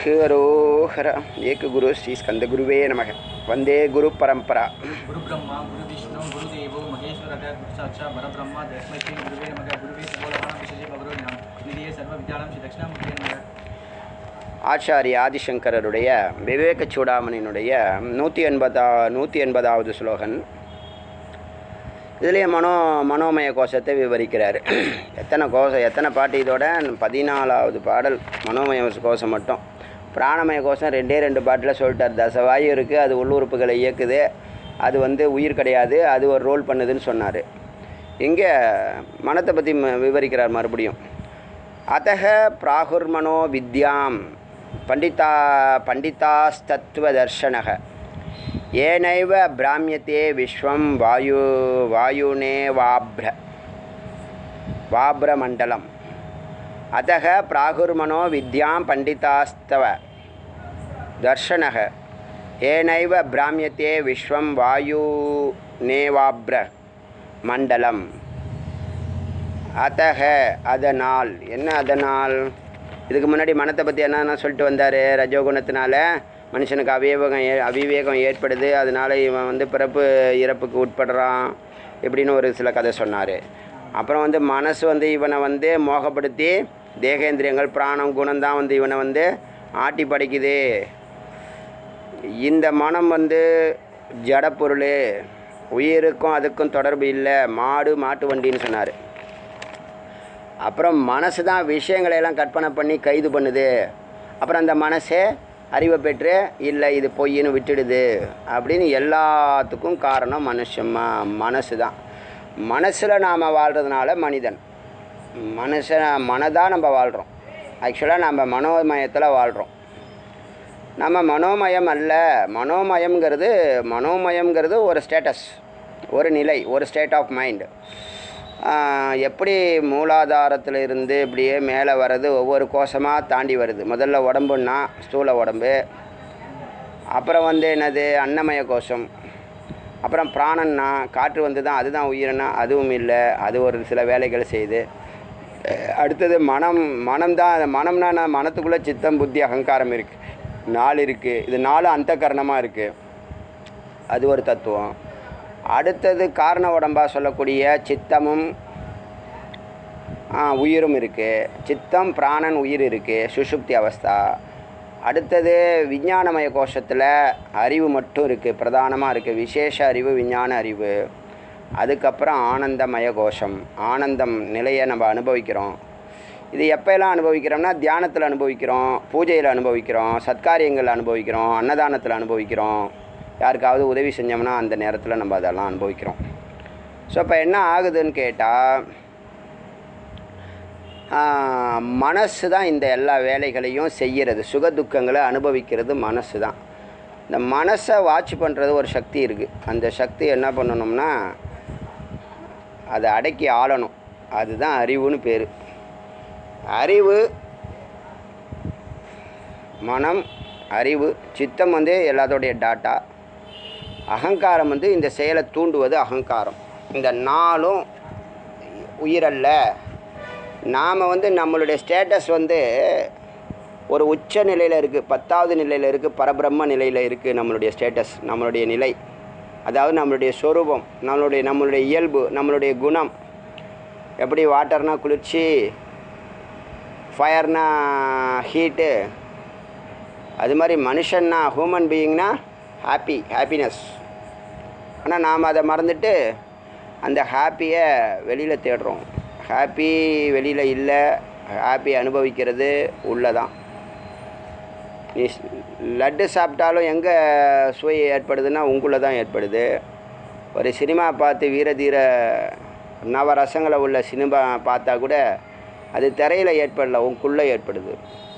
ஹரோஹர ஏக குரு ஸ்ரீ ஸ்கந்த குருவே நமக வந்தே குரு பரம்பரா गुरु ब्रह्मा गुरु विष्णु गुरु देवो महेश्वर गुरु साक्षात परब्रह्मा तस्मै श्री गुरुवे नमः गुरुवे सर्वलोकानां विशेषे भगवो नाम निधिये सर्वविद्यानां श्री दक्षिणामूर्तिये नमः ஆச்சாரிய ஆதிசங்கரருடைய விவேக சூடாமணியினுடைய நூற்றி எண்பதா நூற்றி எண்பதாவது ஸ்லோகன் இதுலேயே மனோ மனோமய கோஷத்தை விவரிக்கிறார் எத்தனை கோஷம் எத்தனை பாட்டு இதோட பதினாலாவது பாடல் மனோமய கோஷம் மட்டும் பிராணமய கோஷம் ரெண்டே ரெண்டு பாட்டில் சொல்லிட்டார் தசவாயு இருக்குது அது உள்ளுறுப்புகளை இயக்குது அது வந்து உயிர் கிடையாது அது ஒரு ரோல் பண்ணுதுன்னு சொன்னார் இங்கே மனத்தை பற்றி ம- விவரிக்கிறார் மறுபடியும் அத்தக பிராகுர்மனோ வித்யாம் பண்டிதா பண்டிதாஸ்தத்துவதர்ஷனக ஏனைவ பிராமியத்தே விஸ்வம் வாயு வாயுனே வாப்ர வாப்ரமண்டலம் அத்தக பிராகுர்மனோ வித்யாம் பண்டிதாஸ்தவ தர்ஷனக ஏனைவ பிராமியத்தே விஸ்வம் வாயுனேவாப்ர மண்டலம் அத்தக அதனால் என்ன அதனால் இதுக்கு முன்னாடி மனத்தை பற்றி என்னென்ன சொல்லிட்டு வந்தார் ரஜோகுணத்தினால மனுஷனுக்கு அவிவேகம் ஏ அவிவேகம் ஏற்படுது அதனால இவன் வந்து பிறப்பு இறப்புக்கு உட்படுறான் இப்படின்னு ஒரு சில கதை சொன்னார் அப்புறம் வந்து மனசு வந்து இவனை வந்து மோகப்படுத்தி தேகேந்திரியங்கள் பிராணம் குணம் தான் வந்து இவனை வந்து ஆட்டி படைக்குது இந்த மனம் வந்து ஜடப்பொருள் உயிருக்கும் அதுக்கும் தொடர்பு இல்லை மாடு மாட்டு வண்டின்னு சொன்னார் அப்புறம் மனசு தான் விஷயங்களை எல்லாம் கற்பனை பண்ணி கைது பண்ணுது அப்புறம் அந்த மனசே அறிவை பெற்று இல்லை இது பொய்ன்னு விட்டுடுது அப்படின்னு எல்லாத்துக்கும் காரணம் மனுஷமா மனசு தான் மனசில் நாம் வாழ்கிறதுனால மனிதன் மனுஷ மனதாக நம்ம வாழ்கிறோம் ஆக்சுவலாக நம்ம மனோமயத்தில் வாழ்கிறோம் நம்ம மனோமயம் அல்ல மனோமயம்ங்கிறது மனோமயம்ங்கிறது ஒரு ஸ்டேட்டஸ் ஒரு நிலை ஒரு ஸ்டேட் ஆஃப் மைண்டு எப்படி மூலாதாரத்தில் இருந்து இப்படியே மேலே வர்றது ஒவ்வொரு கோஷமாக தாண்டி வருது முதல்ல உடம்புன்னா ஸ்தூல உடம்பு அப்புறம் வந்து என்னது அன்னமய கோஷம் அப்புறம் பிராணன்னா காற்று வந்து தான் அதுதான் உயிர்னா அதுவும் இல்லை அது ஒரு சில வேலைகள் செய்யுது அஹ் அடுத்தது மனம் மனம்தான் மனம்னா என்ன? மனத்துக்குள்ளே சித்தம் புத்தி அகங்காரம் இருக்குது நாலு இருக்குது இது நாலு அந்த கரணமாக இருக்குது அது ஒரு தத்துவம் அடுத்தது காரண உடம்பாக சொல்லக்கூடிய சித்தமும் ஆ, உயிரும் இருக்குது சித்தம் பிராணன் உயிர் இருக்குது சுஷுப்தி அவஸ்தா அடுத்தது விஞ்ஞானமய கோஷத்தில் அறிவு மட்டும் இருக்குது பிரதானமாக இருக்குது விசேஷ அறிவு விஞ்ஞான அறிவு அதுக்கப்புறம் ஆனந்தமய கோஷம் ஆனந்தம் நிலையை நம்ம அனுபவிக்கிறோம் இது எப்போல்லாம் அனுபவிக்கிறோம்னா தியானத்தில் அனுபவிக்கிறோம் பூஜையில் அனுபவிக்கிறோம் சத்காரியங்கள் அனுபவிக்கிறோம் அன்னதானத்தில் அனுபவிக்கிறோம் யாருக்காவது உதவி செஞ்சோம்னா அந்த நேரத்தில் நம்ம அதெல்லாம் அனுபவிக்கிறோம் ஸோ இப்போ என்ன ஆகுதுன்னு கேட்டால் மனசு தான் இந்த எல்லா வேலைகளையும் செய்கிறது சுக துக்கங்களை அனுபவிக்கிறது மனசு தான் இந்த மனசை வாட்ச் பண்ணுறது ஒரு சக்தி இருக்குது அந்த சக்தி என்ன பண்ணணும்னா அதை அடக்கி ஆளணும் அதுதான் அறிவுன்னு பேர் அறிவு மனம் அறிவு சித்தம் வந்து எல்லாத்தோடைய டாட்டா அகங்காரம் வந்து இந்த செயலை தூண்டுவது அகங்காரம் இந்த நாளும் உயிரல்ல நாம் வந்து நம்மளுடைய ஸ்டேட்டஸ் வந்து ஒரு உச்ச நிலையில் இருக்குது பத்தாவது நிலையில் இருக்குது பரபிரம்ம நிலையில் இருக்குது நம்மளுடைய ஸ்டேட்டஸ் நம்மளுடைய நிலை அதாவது நம்மளுடைய சொரூபம் நம்மளுடைய நம்மளுடைய இயல்பு நம்மளுடைய குணம் எப்படி வாட்டர்னா குளிர்ச்சி ஃபயர்னா ஹீட்டு அது மாதிரி மனுஷன்னா ஹியூமன் பீயிங்னா ஹாப்பி ஹாப்பினஸ் ஆனால் நாம் அதை மறந்துட்டு அந்த ஹாப்பியை வெளியில் தேடுறோம் ஹாப்பி வெளியில் இல்லை ஹாப்பி அனுபவிக்கிறது உள்ளே தான் நீ ஸ்- லட்டு சாப்பிட்டாலும் எங்கே சுவை ஏற்படுதுன்னா உங்குள்ள தான் ஏற்படுது ஒரு சினிமா பார்த்து வீர தீர நவரசங்களை உள்ள சினிமா பார்த்தா கூட அது திரையில் ஏற்படல உங்களுக்குள்ளே ஏற்படுது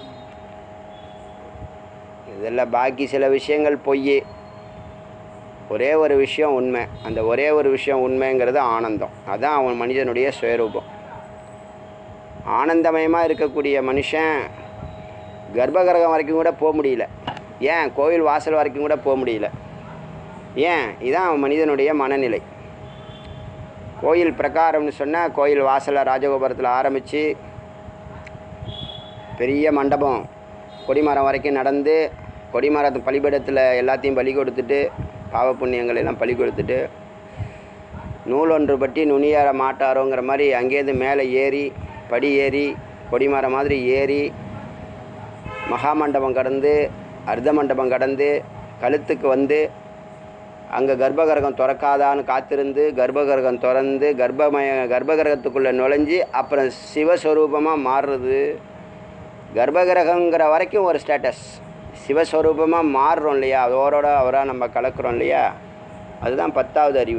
இதெல்லாம் பாக்கி சில விஷயங்கள் பொய் ஒரே ஒரு விஷயம் உண்மை அந்த ஒரே ஒரு விஷயம் உண்மைங்கிறது ஆனந்தம் அதான் அவன் மனிதனுடைய சுயரூபம் ஆனந்தமயமாக இருக்கக்கூடிய மனுஷன் கர்ப்பகிரகம் வரைக்கும் கூட போக முடியல ஏன் கோவில் வாசல் வரைக்கும் கூட போக முடியல ஏன் இதான் அவன் மனிதனுடைய மனநிலை கோயில் பிரகாரம்னு சொன்னால் கோயில் வாசலில் ராஜகோபுரத்தில் ஆரம்பித்து பெரிய மண்டபம் கொடிமரம் வரைக்கும் நடந்து கொடிமரத்து பலிபீடத்தில் எல்லாத்தையும் பலி கொடுத்துட்டு பாவ புண்ணியங்களை எல்லாம் பலி கொடுத்துட்டு நூல் ஒன்று பற்றி நுனியார மாட்டாரோங்கிற மாதிரி அங்கேருந்து மேலே ஏறி படி ஏறி கொடிமரம் மாதிரி ஏறி மகாமண்டபம் கடந்து அர்த்த மண்டபம் கடந்து கழுத்துக்கு வந்து அங்கே கர்ப்பகிரகம் திறக்காதான்னு காத்திருந்து கர்ப்பகிரகம் திறந்து கர்ப்பமய கர்ப்பகிரகத்துக்குள்ளே நுழைஞ்சி அப்புறம் சிவஸ்வரூபமாக மாறுறது கர்ப்பகிரகங்கிற வரைக்கும் ஒரு ஸ்டேட்டஸ் சிவஸ்வரூபமாக மாறுறோம் இல்லையா அவரோட அவராக நம்ம கலக்கிறோம் இல்லையா அதுதான் பத்தாவது அறிவு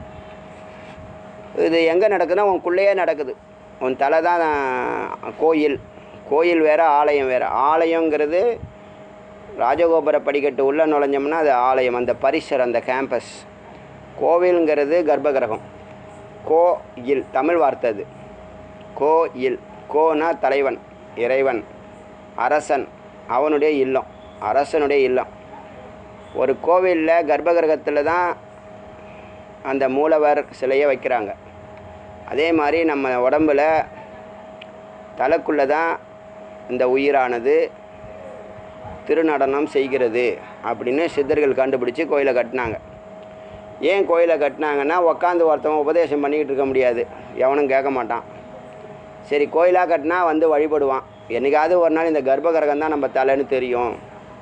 இது எங்கே நடக்குதுன்னா உனக்குள்ளேயே நடக்குது உன் தலை தான் கோயில் கோயில் வேறு ஆலயம் வேறு ஆலயங்கிறது ராஜகோபுர படிக்கட்டு உள்ளே நுழைஞ்சோம்னா அது ஆலயம் அந்த பரிசர் அந்த கேம்பஸ் கோவிலுங்கிறது கர்ப்பகிரகம் கோயில் தமிழ் வார்த்தை அது கோயில் கோனா தலைவன் இறைவன் அரசன் அவனுடைய இல்லம் அரசனுடைய இல்லம் ஒரு கோவிலில் கர்ப்பகிரகத்தில் தான் அந்த மூலவர் சிலையை வைக்கிறாங்க அதே மாதிரி நம்ம உடம்பில் தலைக்குள்ளே தான் இந்த உயிரானது திருநடனம் செய்கிறது அப்படின்னு சித்தர்கள் கண்டுபிடிச்சி கோயிலை கட்டினாங்க ஏன் கோயிலை கட்டினாங்கன்னா உக்காந்து ஒருத்தவன் உபதேசம் பண்ணிக்கிட்டு இருக்க முடியாது எவனும் கேட்க மாட்டான் சரி கோயிலாக கட்டினா வந்து வழிபடுவான் என்னைக்காவது ஒரு நாள் இந்த கர்ப்பகிரகம் தான் நம்ம தலைன்னு தெரியும்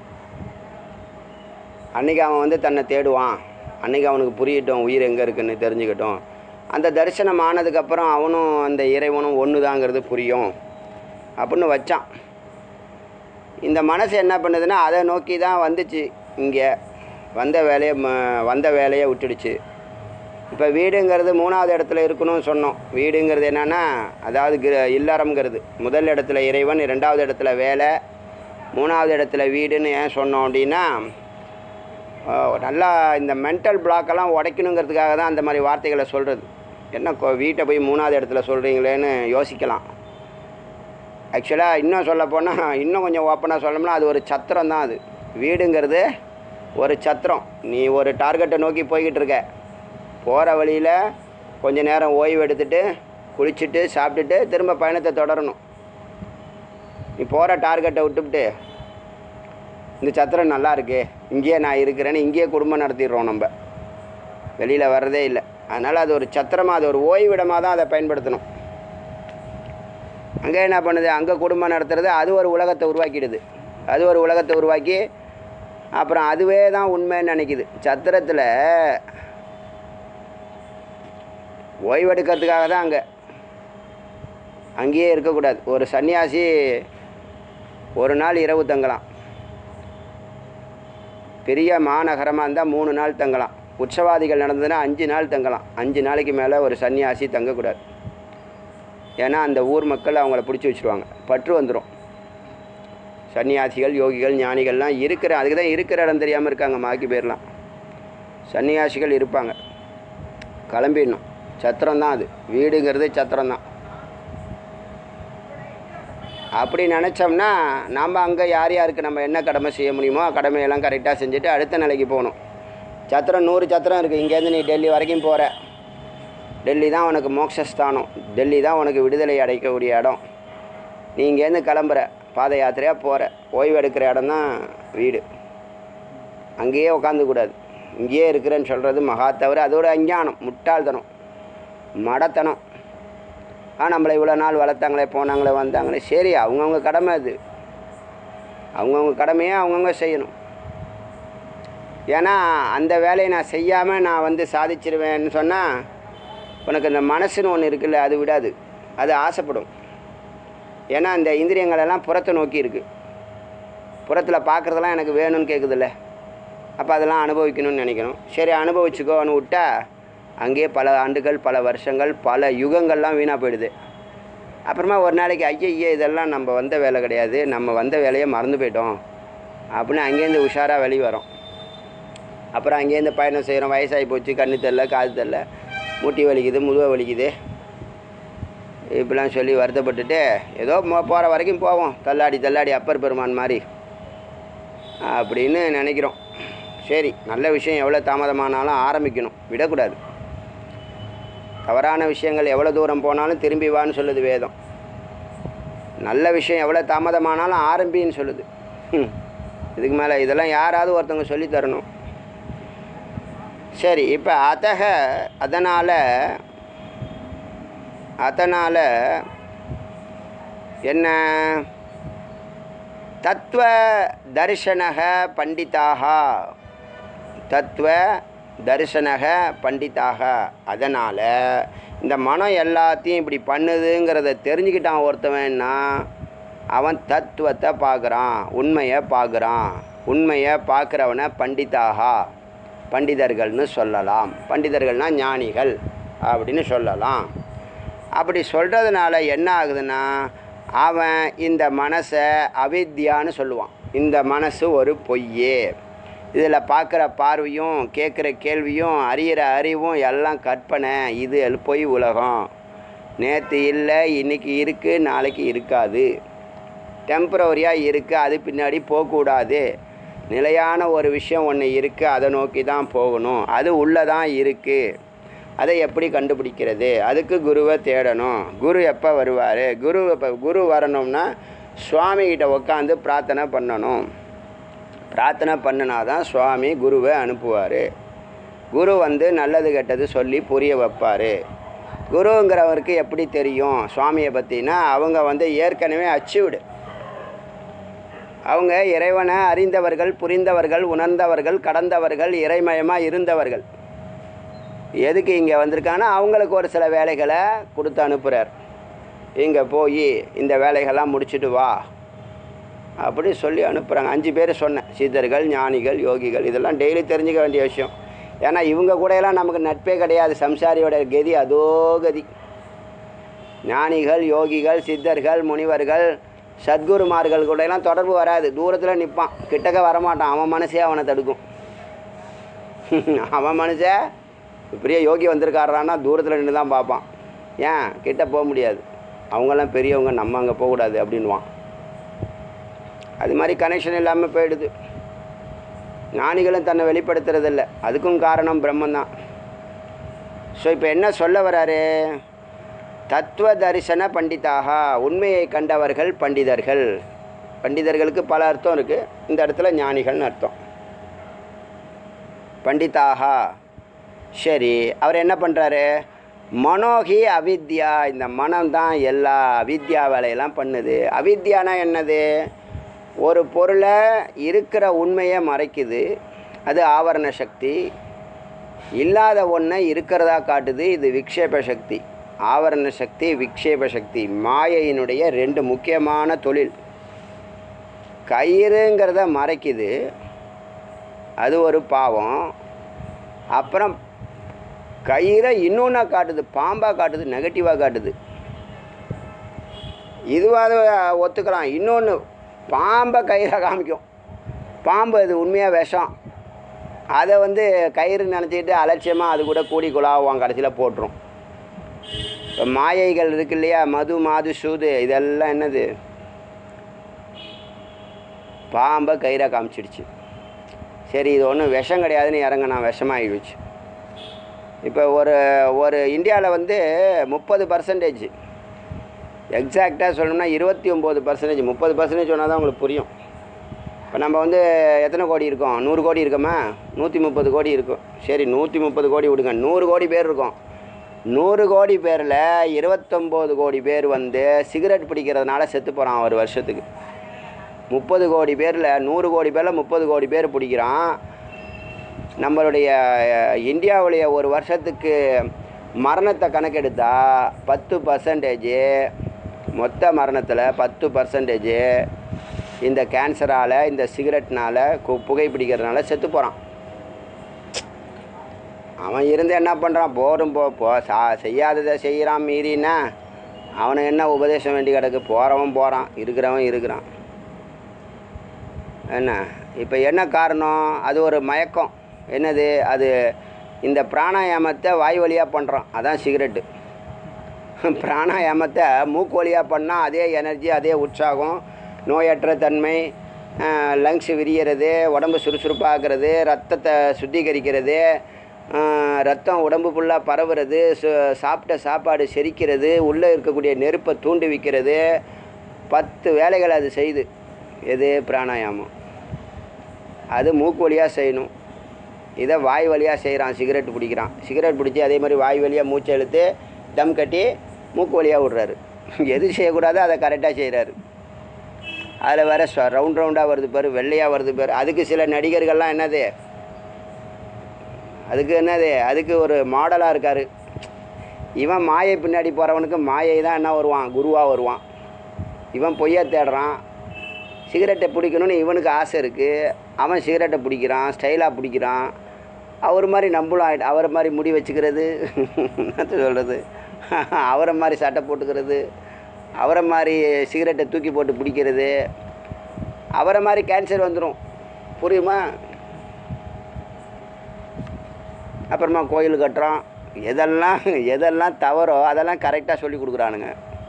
அன்றைக்கி அவன் வந்து தன்னை தேடுவான் அன்றைக்கி அவனுக்கு புரியட்டும் உயிர் எங்கே இருக்குன்னு தெரிஞ்சுக்கட்டும் அந்த தரிசனம் ஆனதுக்கப்புறம் அவனும் அந்த இறைவனும் ஒன்று தாங்கிறது புரியும் அப்படின்னு வச்சான் இந்த மனசு என்ன பண்ணுதுன்னா அதை நோக்கி தான் வந்துச்சு இங்கே வந்த வேலையை ம- வந்த வேலையை விட்டுடுச்சு இப்போ வீடுங்கிறது மூணாவது இடத்துல இருக்கணும்னு சொன்னோம் வீடுங்கிறது என்னென்னா அதாவது கிர இல்லறம்ங்கிறது முதல் இடத்துல இறைவன் ரெண்டாவது இடத்துல வேலை மூணாவது இடத்துல வீடுன்னு ஏன் சொன்னோம் அப்படின்னா ஆஹ், நல்லா இந்த மென்டல் பிளாக்கெல்லாம் உடைக்கணுங்கிறதுக்காக தான் அந்த மாதிரி வார்த்தைகளை சொல்கிறது என்ன கொ- வீட்டை போய் மூணாவது இடத்துல சொல்கிறீங்களேன்னு யோசிக்கலாம் ஆக்சுவலாக இன்னும் சொல்ல போனால் இன்னும் கொஞ்சம் ஓப்பனாக சொல்லணும்னா அது ஒரு சத்திரம் தான் அது வீடுங்கிறது ஒரு சத்திரம் நீ ஒரு டார்கெட்டை நோக்கி போய்கிட்டு இருக்க போகிற வழியில் கொஞ்ச நேரம் ஓய்வு எடுத்துட்டு குளிச்சுட்டு சாப்பிட்டுட்டு திரும்ப பயணத்தை தொடரணும் நீ போகிற டார்கெட்டை விட்டுவிட்டு இந்த சத்திரம் நல்லா இருக்கு இங்கேயே நான் இருக்கிறேன்னு இங்கேயே குடும்பம் நடத்திடுறோம் நம்ம வெளியில் வர்றதே இல்லை அதனால் அது ஒரு சத்திரமாக அது ஒரு ஓய்விடமாக தான் அதை பயன்படுத்தணும் அங்கே என்ன பண்ணுது அங்கே குடும்பம் நடத்துறது அது ஒரு உலகத்தை உருவாக்கிடுது அது ஒரு உலகத்தை உருவாக்கி அப்புறம் அதுவே தான் உண்மைன்னு நினைக்குது சத்திரத்தில் ஓய்வெடுக்கிறதுக்காக தான் அங்கே அங்கேயே இருக்கக்கூடாது ஒரு சன்னியாசி ஒரு நாள் இரவு தங்கலாம் பெரிய மாநகரமாக இருந்தால் மூணு நாள் தங்கலாம் உற்சவாதிகள் நடந்ததுன்னா அஞ்சு நாள் தங்கலாம் அஞ்சு நாளைக்கு மேலே ஒரு சன்னியாசி தங்கக்கூடாது ஏன்னா அந்த ஊர் மக்கள் அவங்கள பிடிச்சி வச்சுருவாங்க பற்று வந்துடும் சன்னியாசிகள் யோகிகள் ஞானிகள்லாம் இருக்கிற அதுக்கு தான் இருக்கிற இடம் தெரியாமல் இருக்காங்க மாக்கி பேர்லாம் சன்னியாசிகள் இருப்பாங்க கிளம்பிடணும் சத்திரம் தான் அது வீடுங்கிறது சத்திரம் தான் அப்படி நினச்சோம்னா நாம் அங்கே யார் யாருக்கு நம்ம என்ன கடமை செய்ய முடியுமோ கடமையெல்லாம் கரெக்டாக செஞ்சுட்டு அடுத்த நிலைக்கு போகணும் சத்திரம் நூறு சத்திரம் இருக்குது இங்கேருந்து நீ டெல்லி வரைக்கும் போகிற டெல்லி தான் உனக்கு மோட்சஸ்தானம் டெல்லி தான் உனக்கு விடுதலை அடைக்கக்கூடிய இடம் நீ இங்கேருந்து கிளம்புற பாத யாத்திரையாக போகிற ஓய்வு எடுக்கிற இடம் தான் வீடு அங்கேயே உட்காந்துக்கூடாது இங்கேயே இருக்கிறேன்னு சொல்கிறது மகா தவிர அதோட அஞ்ஞானம் முட்டாள்தனம் மடத்தனம் ஆ நம்மளை இவ்வளோ நாள் வளர்த்தாங்களே போனாங்களே வந்தாங்களே சரி அவங்கவுங்க கடமை அது அவங்கவுங்க கடமையை அவங்கவுங்க செய்யணும் ஏன்னா அந்த வேலையை நான் செய்யாமல் நான் வந்து சாதிச்சிருவேன்னு சொன்னால் உனக்கு இந்த மனசுன்னு ஒன்று இருக்குல்ல அது விடாது அது ஆசைப்படும் ஏன்னா இந்த இந்திரியங்கள் எல்லாம் புறத்தை நோக்கி இருக்குது புறத்தில் பார்க்குறதெல்லாம் எனக்கு வேணும்னு கேட்குதுல்ல அப்போ அதெல்லாம் அனுபவிக்கணும்னு நினைக்கணும் சரி அனுபவிச்சுக்கோன்னு விட்டா அங்கேயே பல ஆண்டுகள் பல வருஷங்கள் பல யுகங்கள்லாம் வீணாக போயிடுது அப்புறமா ஒரு நாளைக்கு ஐயய்யே இதெல்லாம் நம்ம வந்த வேலை கிடையாது நம்ம வந்த வேலையை மறந்து போயிட்டோம் அப்படின்னு அங்கேருந்து உஷாராக வெளியே வரோம் அப்புறம் அங்கேருந்து பயணம் செய்கிறோம் வயசாகி போச்சு கண்ணு தெரில காது தெரில முட்டி வலிக்குது முதுவை வலிக்குது இப்படிலாம் சொல்லி வருத்தப்பட்டுட்டு ஏதோ போகிற வரைக்கும் போவோம் தள்ளாடி தள்ளாடி அப்பர் பெருமான் மாதிரி அப்படின்னு நினைக்கிறோம் சரி நல்ல விஷயம் எவ்வளோ தாமதமானாலும் ஆரம்பிக்கணும் விடக்கூடாது தவறான விஷயங்கள் எவ்வளோ தூரம் போனாலும் திரும்பி வான்னு சொல்லுது வேதம் நல்ல விஷயம் எவ்வளோ தாமதமானாலும் ஆரம்பின்னு சொல்லுது ஹம். இதுக்கு மேலே இதெல்லாம் யாராவது ஒருத்தவங்க சொல்லி தரணும் சரி இப்போ அதக அதனால் அதனால் என்ன தத்துவ தரிசனக பண்டிதாக தத்துவ தரிசனக பண்டிதாக அதனால் இந்த மனம் எல்லாத்தையும் இப்படி பண்ணுதுங்கிறத தெரிஞ்சுக்கிட்டான் ஒருத்தவன்னா அவன் தத்துவத்தை பார்க்குறான் உண்மையை பார்க்குறான் உண்மையை பார்க்குறவனை பண்டிதாக பண்டிதர்கள்னு சொல்லலாம் பண்டிதர்கள்னால் ஞானிகள் அப்படின்னு சொல்லலாம் அப்படி சொல்கிறதுனால என்ன ஆகுதுன்னா அவன் இந்த மனசை அவித்யான்னு சொல்லுவான் இந்த மனசு ஒரு பொய்யே இதில் பார்க்குற பார்வையும் கேட்குற கேள்வியும் அறியிற அறிவும் எல்லாம் கற்பனை இது எல் பொய் உலகம் நேற்று இல்லை இன்னைக்கு இருக்குது நாளைக்கு இருக்காது டெம்பரவரியாக இருக்குது அது பின்னாடி போகக்கூடாது நிலையான ஒரு விஷயம் ஒன்று இருக்குது அதை நோக்கி தான் போகணும் அது உள்ளே தான் இருக்குது அதை எப்படி கண்டுபிடிக்கிறது அதுக்கு குருவை தேடணும் குரு எப்போ வருவார் குரு இப்போ குரு வரணும்னா சுவாமிகிட்ட உட்காந்து பிரார்த்தனை பண்ணணும் பிரார்த்தனை பண்ணினா தான் சுவாமி குருவை அனுப்புவார் குரு வந்து நல்லது கெட்டது சொல்லி புரிய வைப்பார் குருங்கிறவருக்கு எப்படி தெரியும் சுவாமியை பற்றினா அவங்க வந்து ஏற்கனவே அச்சீவ்டு அவங்க இறைவனை அறிந்தவர்கள் புரிந்தவர்கள் உணர்ந்தவர்கள் கடந்தவர்கள் இறைமயமாக இருந்தவர்கள் எதுக்கு இங்கே வந்திருக்காங்கன்னா அவங்களுக்கு ஒரு சில வேலைகளை கொடுத்து அனுப்புகிறார் இங்கே போய் இந்த வேலைகள்லாம் முடிச்சுட்டு வா அப்படி சொல்லி அனுப்புகிறாங்க அஞ்சு பேர் சொன்னேன் சித்தர்கள் ஞானிகள் யோகிகள் இதெல்லாம் டெய்லி தெரிஞ்சுக்க வேண்டிய விஷயம் ஏன்னா இவங்க கூடயெல்லாம் நமக்கு நட்பே கிடையாது சம்சாரியோட கதி அதோ கதி ஞானிகள் யோகிகள் சித்தர்கள் முனிவர்கள் சத்குருமார்கள் கூடயெல்லாம் தொடர்பு வராது தூரத்தில் நிற்பான் கிட்டக்க வரமாட்டான் அவன் மனசே அவனை தடுக்கும் அவன் மனசே பெரிய யோகி வந்திருக்காரான்னா தூரத்தில் நின்று தான் பார்ப்பான் ஏன் கிட்ட போக முடியாது அவங்கெல்லாம் பெரியவங்க நம்ம அங்கே போகக்கூடாது அப்படின்வான் அது மாதிரி கனெக்ஷன் இல்லாமல் போயிடுது ஞானிகளும் தன்னை வெளிப்படுத்துறதில்ல அதுக்கும் காரணம் பிரம்மன் தான் ஸோ இப்போ என்ன சொல்ல வராரு தத்துவ தரிசன பண்டிதாக உண்மையை கண்டவர்கள் பண்டிதர்கள் பண்டிதர்களுக்கு பல அர்த்தம் இருக்குது இந்த இடத்துல ஞானிகள்னு அர்த்தம் பண்டிதாக சரி அவர் என்ன பண்ணுறாரு மனோகி அவித்யா இந்த மனம் தான் எல்லா அவித்யா வேலையெல்லாம் பண்ணுது அவித்யானா என்னது ஒரு பொருளை இருக்கிற உண்மையை மறைக்குது அது ஆவரண சக்தி இல்லாத ஒன்றை இருக்கிறதா காட்டுது இது விக்ஷேப சக்தி ஆவரண சக்தி விக்ஷேப சக்தி மாயையினுடைய ரெண்டு முக்கியமான தொழில் கயிறுங்கிறத மறைக்குது அது ஒரு பாவம் அப்புறம் கயிறை இன்னொன்றா காட்டுது பாம்பாக காட்டுது நெகட்டிவாக காட்டுது இதுவாக ஒத்துக்கலாம் இன்னொன்று பாம்பை கயிறாக காமிக்கும் பாம்பு அது உண்மையாக விஷம் அதை வந்து கயிறு நினச்சிக்கிட்டு அலட்சியமாக அது கூட கூடி குழாவான் கடைசியில் போட்டுரும் இப்போ மாயைகள் இருக்கு இல்லையா மது மாது சூது இதெல்லாம் என்னது பாம்பை கயிறாக காமிச்சிடுச்சு சரி இது ஒன்றும் விஷம் கிடையாதுன்னு இறங்கினா விஷமாகிடுச்சு இப்போ ஒரு ஒரு இந்தியாவில் வந்து முப்பது பர்சன்டேஜ் எக்ஸாக்டாக சொல்லணும்னா இருபத்தி ஒம்பது பர்சன்டேஜ் முப்பது பர்சன்டேஜ் சொன்னால் தான் உங்களுக்கு புரியும் இப்போ நம்ம வந்து எத்தனை கோடி இருக்கோம் நூறு கோடி இருக்கோமா நூற்றி முப்பது கோடி இருக்கும் சரி நூற்றி முப்பது கோடி விடுங்க நூறு கோடி பேர் இருக்கோம் நூறு கோடி பேரில் இருபத்தொம்போது கோடி பேர் வந்து சிகரெட் பிடிக்கிறதுனால செத்து போகிறான் ஒரு வருஷத்துக்கு முப்பது கோடி பேரில் நூறு கோடி பேரில் முப்பது கோடி பேர் பிடிக்கிறான் நம்மளுடைய அஹ், இந்தியாவுடைய ஒரு வருஷத்துக்கு மரணத்தை கணக்கெடுத்தா பத்து பர்சன்டேஜ் மொத்த மரணத்தில் பத்து பர்சன்டேஜ் இந்த கேன்சரால் இந்த சிகரெட்னால கு- புகைப்பிடிக்கிறதுனால செத்து போகிறான் அவன் இருந்து என்ன பண்ணுறான் போரும் போ போ சா செய்யாததை செய்கிறான் மீறினா அவனுக்கு என்ன உபதேசம் வேண்டி கிடக்கு போகிறவன் போகிறான் இருக்கிறவன் இருக்கிறான் என்ன இப்போ என்ன காரணம் அது ஒரு மயக்கம் என்னது அது இந்த பிராணாயாமத்தை வாய் வழியாக பண்ணுறான் அதான் சிகரெட்டு பிராணாயாமத்தை மூக்கு வழியாக பண்ணால் அதே எனர்ஜி அதே உற்சாகம் நோயற்ற தன்மை லங்ஸ் விரியறது உடம்பு சுறுசுறுப்பாகிறது ரத்தத்தை சுத்திகரிக்கிறது ஆஹ், ரத்தம் உடம்பு ஃபுல்லாக பரவுறது சு சாப்பிட்ட சாப்பாடு செரிக்கிறது உள்ளே இருக்கக்கூடிய நெருப்பை தூண்டி வைக்கிறது பத்து வேலைகள் அது செய்யுது எது பிராணாயாமம் அது மூக்கு வழியாக செய்யணும் இதை வாய் வழியாக செய்கிறான் சிகரெட் பிடிக்கிறான் சிகரெட் பிடிச்சி அதே மாதிரி வாய் வழியாக மூச்சை இழுத்து தம் கட்டி மூக்கு வழியாக விடுறாரு எது செய்யக்கூடாதோ அதை கரெக்டாக செய்கிறாரு அதில் வேற ரவுண்ட் ரவுண்டாக வருது பாரு வெள்ளையாக வருது பாரு அதுக்கு சில நடிகர்கள்லாம் என்னது அதுக்கு என்னது அதுக்கு ஒரு மாடலாக இருக்கார் இவன் மாயை பின்னாடி போகிறவனுக்கு மாயை தான் என்ன வருவான் குருவாக வருவான் இவன் பொய்யை தேடுறான் சிகரெட்டை பிடிக்கணும்னு இவனுக்கு ஆசை இருக்குது அவன் சிகரெட்டை பிடிக்கிறான் ஸ்டைலாக பிடிக்கிறான் அவர் மாதிரி நம்மளும் ஆயிட்டு அவரை மாதிரி முடி வச்சுக்கிறது என்னத்த சொல்கிறது அவரை மாதிரி சட்டை போட்டுக்கிறது அவரை மாதிரி சிகரெட்டை தூக்கி போட்டு பிடிக்கிறது அவரை மாதிரி கேன்சர் வந்துடும் புரியுமா அப்புறமா கோயில் கட்டுறோம் எதெல்லாம் எதெல்லாம் தவறோ அதெல்லாம் கரெக்டாக சொல்லி கொடுக்குறானுங்க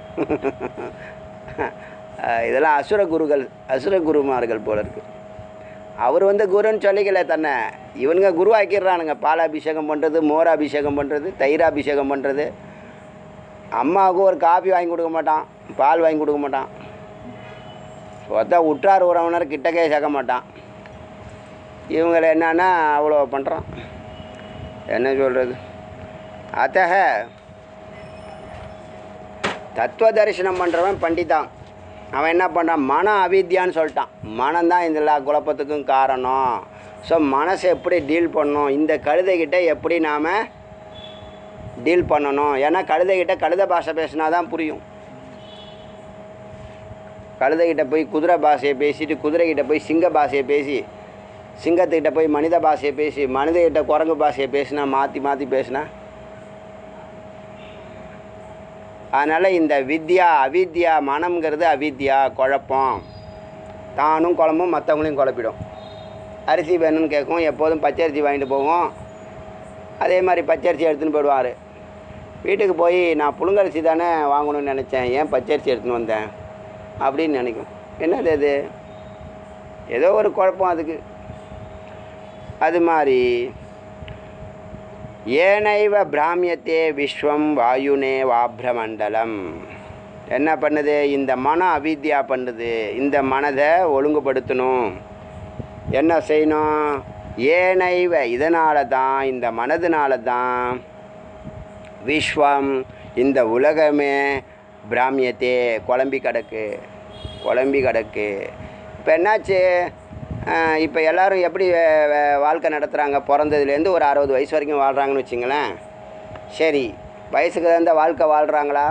அஹ் இதெல்லாம் அசுர குருகள் அசுர குருமார்கள் போல இருக்கு அவர் வந்து குருன்னு சொல்லிக்கல தன்னை இவனுங்க குருவாக்கிடுறானுங்க பாலாபிஷேகம் பண்ணுறது மோராபிஷேகம் பண்ணுறது தயிராபிஷேகம் பண்ணுறது அம்மாவுக்கு ஒரு காஃபி வாங்கி கொடுக்க மாட்டான் பால் வாங்கி கொடுக்க மாட்டான் சொத்த உற்றார் உறவினர் கிட்டக்கே சேர்க்க மாட்டான் இவங்களை என்னன்னா அவ்வளோ பண்ணுறான் என்ன சொல்கிறது அத்தக தத்துவ தரிசனம் பண்ணுறவன் பண்டிதான் அவன் என்ன பண்ணுறான் மன அவித்யான்னு சொல்லிட்டான் மனம்தான் இந்த எல்லா குழப்பத்துக்கும் காரணம் ஸோ மனசை எப்படி டீல் பண்ணணும் இந்த கழுதைகிட்ட எப்படி நாம் டீல் பண்ணணும் ஏன்னா கழுதைகிட்ட கழுத பாஷை பேசினா தான் புரியும் கழுதைகிட்ட போய் குதிரை பாஷையை பேசிட்டு குதிரைகிட்ட போய் சிங்க பாஷையை பேசி சிங்கத்துக்கிட்ட போய் மனித பாஷையை பேசி மனிதகிட்ட குரங்கு பாஷையை பேசினா மாற்றி மாற்றி பேசினா அதனால் இந்த வித்யா அவித்யா மனம்ங்கிறது அவித்யா குழப்பம் தானும் குழம்பும் மற்றவங்களையும் குழப்பிடும் அரிசி வேணும்னு கேட்கும் எப்போதும் பச்சரிசி வாங்கிட்டு போவோம் அதே மாதிரி பச்சரிசி எடுத்துன்னு போயிடுவார் வீட்டுக்கு போய் நான் புழுங்கரிசி தானே வாங்கணும்னு நினச்சேன் ஏன் பச்சரிசி எடுத்துன்னு வந்தேன் அப்படின்னு நினைக்கும் என்னது அது ஏதோ ஒரு குழப்பம் அதுக்கு அது மாதிரி ஏனைவ பிராமியத்தே விஸ்வம் வாயுனே வாப்ரமண்டலம் என்ன பண்ணுது இந்த மன அவித்யா பண்ணுது இந்த மனதை ஒழுங்குபடுத்தணும் என்ன செய்யணும் ஏனைவ இதனால தான் இந்த மனதினால தான் விஸ்வம் இந்த உலகமே பிராமியத்தே குழம்பி கிடக்கு குழம்பி கிடக்கு இப்போ என்னாச்சு இப்போ எல்லாரும் எப்படி வே- வே- வாழ்க்கை நடத்துகிறாங்க பிறந்ததுலேருந்து ஒரு அறுபது வயசு வரைக்கும் வாழ்கிறாங்கன்னு வச்சுங்களேன் சரி வயசுக்கு தகுந்த வாழ்க்கை வாழ்கிறாங்களா